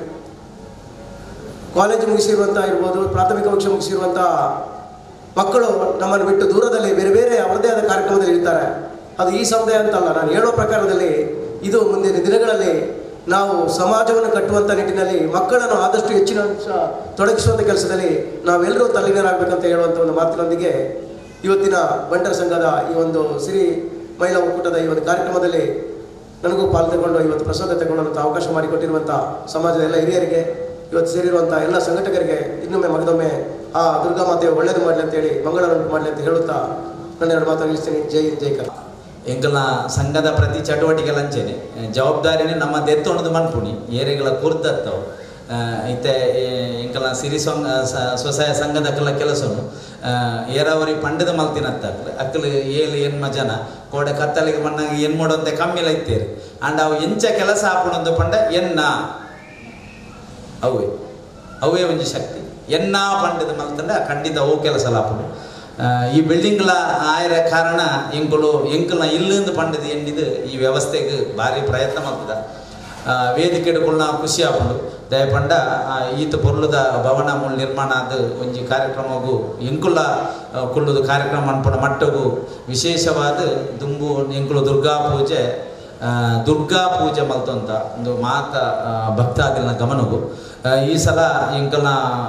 ಕಾಲೇಜು ಮುಗಿಸಿರುವಂಥ ಇರ್ಬೋದು ಪ್ರಾಥಮಿಕ ಪಕ್ಷ ಮುಗಿಸಿರುವಂಥ ಮಕ್ಕಳು ನಮ್ಮನ್ನು ಬಿಟ್ಟು ದೂರದಲ್ಲಿ ಬೇರೆ ಬೇರೆ ಅವರದೇ ಆದ ಕಾರ್ಯಕ್ರಮದಲ್ಲಿ ಇರ್ತಾರೆ ಅದು ಈ ಸಮುದಾಯ ಅಂತಲ್ಲ ನಾನು ಹೇಳೋ ಪ್ರಕಾರದಲ್ಲಿ ಇದು ಮುಂದಿನ ದಿನಗಳಲ್ಲಿ ನಾವು ಸಮಾಜವನ್ನು ಕಟ್ಟುವಂಥ ನಿಟ್ಟಿನಲ್ಲಿ ಮಕ್ಕಳನ್ನು ಆದಷ್ಟು ಹೆಚ್ಚಿನ ಅಂಶ ತೊಡಗಿಸುವಂಥ ಕೆಲಸದಲ್ಲಿ ನಾವೆಲ್ಲರೂ ತಲ್ಲೀನರಾಗಬೇಕಂತ ಹೇಳುವಂಥ ಒಂದು ಮಾತಿನೊಂದಿಗೆ ಇವತ್ತಿನ ಬಂಟರ ಸಂಘದ ಈ ಒಂದು ಸಿರಿ ಮಹಿಳಾ ಒಕ್ಕೂಟದ ಈ ಒಂದು ಕಾರ್ಯಕ್ರಮದಲ್ಲಿ ನನಗೂ ಪಾಲು ತಗೊಂಡು ಇವತ್ತು ಪ್ರಸಾದ ತಗೊಳ್ಳಲು ಅವಕಾಶ ಮಾಡಿಕೊಟ್ಟಿರುವಂಥ ಸಮಾಜದ ಎಲ್ಲ ಹಿರಿಯರಿಗೆ ಇವತ್ತು ಸೇರಿರುವಂಥ ಎಲ್ಲ ಸಂಘಟಕರಿಗೆ ಇನ್ನೊಮ್ಮೆ ಮಗದೊಮ್ಮೆ ಆ ದುರ್ಗಾ ಮಾತೆ ಒಳ್ಳೇದು ಮಾಡಲಿ ಅಂತೇಳಿ ಮಂಗಳ ಮಾಡಲಿ ಅಂತ ಹೇಳುತ್ತಾ ನನ್ನ ಎರಡು ಮಾತು ನಿಲ್ಲಿಸ್ತೀನಿ ಜೈ ಹಿಂದ್, ಜೈ ಕರ್ನಾಟಕ ಎಂಕಲ್ನ ಸಂಘದ ಪ್ರತಿ ಚಟುವಟಿಕೆಲಂಚೆನೆ ಜವಾಬ್ದಾರಿನೇ ನಮ್ಮ ದೆತ್ತೊಣದು ಮನ್ಪುಣಿ ಏರೆಗಳ ಕುರ್ದತ್ತವು ಇತ್ತೆ ಎಂಕಲ್ನ ಸಿರಿ ಸೊಂಗ ಸ- ಸ್ವಸಹಾಯ ಸಂಘದಕ್ಕೆಲ್ಲ ಕೆಲಸನು ಏರಾವರಿ ಪಂಡದ ಮಲ್ತಿನತ್ತ ಅಕ್ಕಲು ಏಳು ಎನ್ಮ ಜನ ಕೋಡೆ ಕತ್ತಲಿಗೆ ಮಣ್ಣಾಗ ಏನು ಮಾಡೋಂತೆ ಕಮ್ಮಿಲ ಇತ್ತೇರಿ ಅಂಡ್ ಅವು ಎಂಚ ಕೆಲಸ ಹಾಪುಣದ್ದು ಪಂಡ ಎನ್ನ ಅವೇ ಅವೇ ಒಂಜಿ ಶಕ್ತಿ ಎನ್ನ ಪಂಡದ ಮಲ್ತಂಡ ಖಂಡಿತ ಅವು ಕೆಲಸ ಲಾಪುಡು ಆ, ಈ ಬಿಲ್ಡಿಂಗ್ಲ ಆಯರ ಕಾರಣ ಎಂಕುಲು ಎಂಕಲ್ನ ಇಲ್ಲಿಂದ ಪಂಡದ ಎನ್ನಿದು ಈ ವ್ಯವಸ್ಥೆಗೆ ಭಾರಿ ಪ್ರಯತ್ನ ಮಾಡ್ತದ ವೇದಿಕೆ ಹಿಡ್ಕೊಳ್ಳ ಖುಷಿ ಆಪುಂಡು ದಯಪಂಡ ಆ, ಈತ ಪೊರ್ಲುದ ಭವನ ಮುಳ್ ನಿರ್ಮಾಣ ಆದ ಒಂಜಿ ಕಾರ್ಯಕ್ರಮಗೂ ಎಂಕುಲ ಆ, ಕುಲ್ಲುದು ಕಾರ್ಯಕ್ರಮ ಅನ್ಪಡ ಮಟ್ಟಗೂ ವಿಶೇಷವಾದ ದುಂಬು ಎಂಕುಲು ದುರ್ಗಾ ಪೂಜೆ ಆ, ದುರ್ಗಾ ಪೂಜೆ ಮಲ್ತಂತ ಒಂದು ಮಾತ ಆ, ಭಕ್ತಾದಿಗಳ ಗಮನವು ಆ, ಈ ಸಲ ಇಂಕಲ್ನ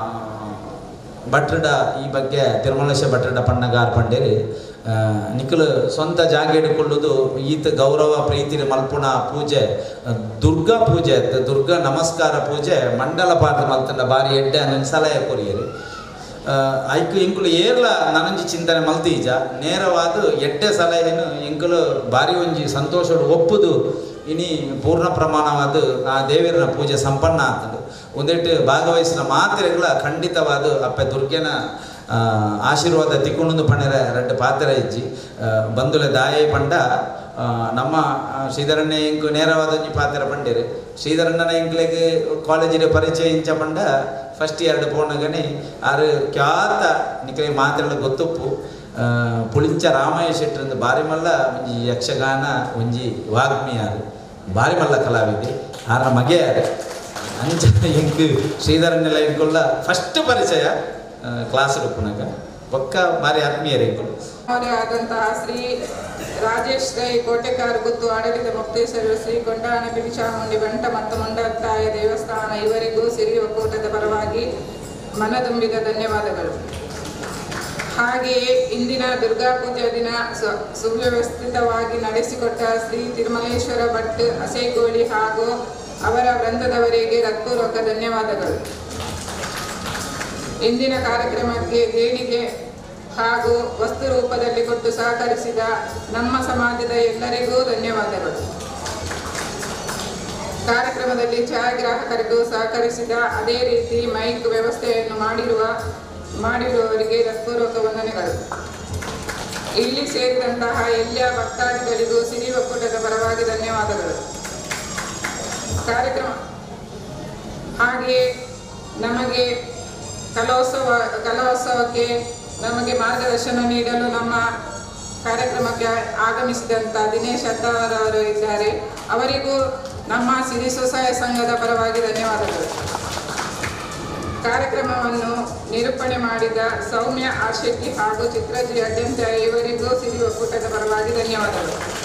ಭಟ್ರಡ ಈ ಬಗ್ಗೆ ತಿರುಮಲೇಶ ಭಟ್ರಡ ಪಣ್ಣಗಾರ್ ಪಂಡೇರಿ ಆ, ನಿಖಲು ಸ್ವಂತ ಜಾಗ ಹಿಡ್ಕೊಳ್ಳೋದು ಈತ ಗೌರವ ಪ್ರೀತಿ ಮಲ್ಪುಣ ಪೂಜೆ ಆ, ದುರ್ಗಾ ಪೂಜೆ ಅತ್ತ ದುರ್ಗಾ ನಮಸ್ಕಾರ ಪೂಜೆ ಮಂಡಲ ಪಾಠ ಮಲ್ತಂಡ ಬಾರಿ ಎಡ್ಡೆ ಅನ್ನೊಂದು ಸಲಹೆ ಕೊರಿಯರಿ ಐಕು ಇಂಕುಲು ಏರ್ಲ ನನಂಜಿ ಚಿಂತನೆ ಮಲ್ತೀಜ ನೇರವಾದ ಎಡ್ಡೆ ಸಲಹೆನು ಇಂಕುಲು ಬಾರಿ ಒಂಜಿ ಸಂತೋಷಡು ಒಪ್ಪುದು ಇನಿ ಪೂರ್ಣ ಪ್ರಮಾಣವಾದ ಆ ದೇವರನ ಪೂಜೆ ಸಂಪನ್ನ ಆಗ್ತದೆ ಒಂದೆಟ್ಟು ಭಾಗವಹಿಸಿನ ಮಾತ್ರೆಗಳ ಖಂಡಿತವಾದ ಅಪ್ಪೆ ದುರ್ಗೆನ ಆ, ಆಶೀರ್ವಾದ ತಿಕ್ಕೊಂಡು ಪಣೆರ ಎರಡು ಪಾತ್ರ ಇಜ್ಜಿ ಆ, ಬಂದುಲೆ ದಾಯೆ ಪಂಡ ಆ, ನಮ್ಮ ಆ, ಶ್ರೀಧರಣ್ಣ ಇಂಕು ನೇರವಾದ ಒಂಜಿ ಪಾತ್ರ ಪಂಡೇರು ಶ್ರೀಧರಣ್ಣನ ಇಂಕ್ಲೆಗ್ ಕಾಲೇಜಿನ ಪರಿಚಯ ಇಂಚ ಪಂಡ ಫಸ್ಟ್ ಎರಡು ಪೋಣಗನೆ ಆರು ಖ್ಯಾತ ನಿಖಲೆ ಮಾತ್ರೆಗಳ ಗೊತ್ತುಪ್ಪು ಆ, ಪುಳಿಂಚ ರಾಮಯ್ಯ ಶೆಟ್ಟರಿಂದ ಬಾರಿ ಮಲ್ಲ ಒಂಜಿ ಯಕ್ಷಗಾನ ಒಂಜಿ ವಾಗ್ಮಿ ಯಾರು ಬಾರಿ ಮಲ್ಲ ಕಲಾವಿದೆ ಆರ ಮಗೆ ಯಾರು ಅಂಚ ಎಂಕ್ ಶ್ರೀಧರನ್ನೆಲ್ಲ ಇಂಕೊಲ್ಲ ಫಸ್ಟ್ ಪರಿಚಯ ಕ್ಲಾಸ್ ರೂಪನಾಗ ಪಕ್ಕ ಬಾರಿ ಆತ್ಮೀಯರು ಇಂಕೊಲ್ಲ ಅವರೇ ಆದಂತಹ ಶ್ರೀ ರಾಜೇಶ್ ರೈ ಕೋಟೆಕಾರ್ ಗುತ್ತು ಆಡಳಿತ ಮುಕ್ತೇಶ್ವರರು ಶ್ರೀ ಕೊಂಡಾಣ ಚಾಮುಂಡಿ ಬಂಟ ಮತ್ತು ಮುಂಡತ್ತಾಯ ದೇವಸ್ಥಾನ ಇವರಿಗೂ ಸಿರಿ ಒಕ್ಕೂಟದ ಪರವಾಗಿ ಮನದುಂಬಿದ ಧನ್ಯವಾದಗಳು ಹಾಗೆಯೇ ಇಂದಿನ ದುರ್ಗಾ ಪೂಜಾ ದಿನ ಸು- ಸುವ್ಯವಸ್ಥಿತವಾಗಿ ನಡೆಸಿಕೊಟ್ಟ ಶ್ರೀ ತಿರುಮಲೇಶ್ವರ ಭಟ್ ಅಸೇಗೋಳಿ ಹಾಗೂ ಅವರ ವೃಂದದವರಿಗೆ ಹೃತ್ಪೂರ್ವಕ ಧನ್ಯವಾದಗಳು ಇಂದಿನ ಕಾರ್ಯಕ್ರಮಕ್ಕೆ ದೇಣಿಗೆ ಹಾಗೂ ವಸ್ತು ರೂಪದಲ್ಲಿ ಕೊಟ್ಟು ಸಹಕರಿಸಿದ ನಮ್ಮ ಸಮಾಜದ ಎಲ್ಲರಿಗೂ ಧನ್ಯವಾದಗಳು ಕಾರ್ಯಕ್ರಮದಲ್ಲಿ ಛಾಯಾಗ್ರಾಹಕರಿಗೂ ಸಹಕರಿಸಿದ ಅದೇ ರೀತಿ ಮೈಕ್ ವ್ಯವಸ್ಥೆಯನ್ನು ಮಾಡಿರುವ ಮಾಡಿರುವವರಿಗೆ ಹೃತ್ಪೂರ್ವಕ ವಂದನೆಗಳು ಇಲ್ಲಿ ಸೇರಿದಂತಹ ಎಲ್ಲ ಭಕ್ತಾದಿಗಳಿಗೂ ಸಿರಿ ಒಕ್ಕೂಟದ ಪರವಾಗಿ ಧನ್ಯವಾದಗಳು ಕಾರ್ಯಕ್ರಮ ಹಾಗೆಯೇ ನಮಗೆ ಕಲೋತ್ಸವ ಕಲೋತ್ಸವಕ್ಕೆ ನಮಗೆ ಮಾರ್ಗದರ್ಶನ ನೀಡಲು ನಮ್ಮ ಕಾರ್ಯಕ್ರಮಕ್ಕೆ ಆಗಮಿಸಿದಂಥ ದಿನೇಶ್ ಅತ್ತಾರವರು ಇದ್ದಾರೆ ಅವರಿಗೂ ನಮ್ಮ ಸಿರಿ ಸ್ವಸಹಾಯ ಸಂಘದ ಪರವಾಗಿ ಧನ್ಯವಾದಗಳು ಕಾರ್ಯಕ್ರಮವನ್ನು ನಿರೂಪಣೆ ಮಾಡಿದ ಸೌಮ್ಯ ಆಶೆಟ್ಟಿ ಹಾಗೂ ಚಿತ್ರಜಿ ಅಡ್ಯಂತ ಇವರಿಗೂ ಸಿರಿ ಒಕ್ಕೂಟದ ಪರವಾಗಿ ಧನ್ಯವಾದಗಳು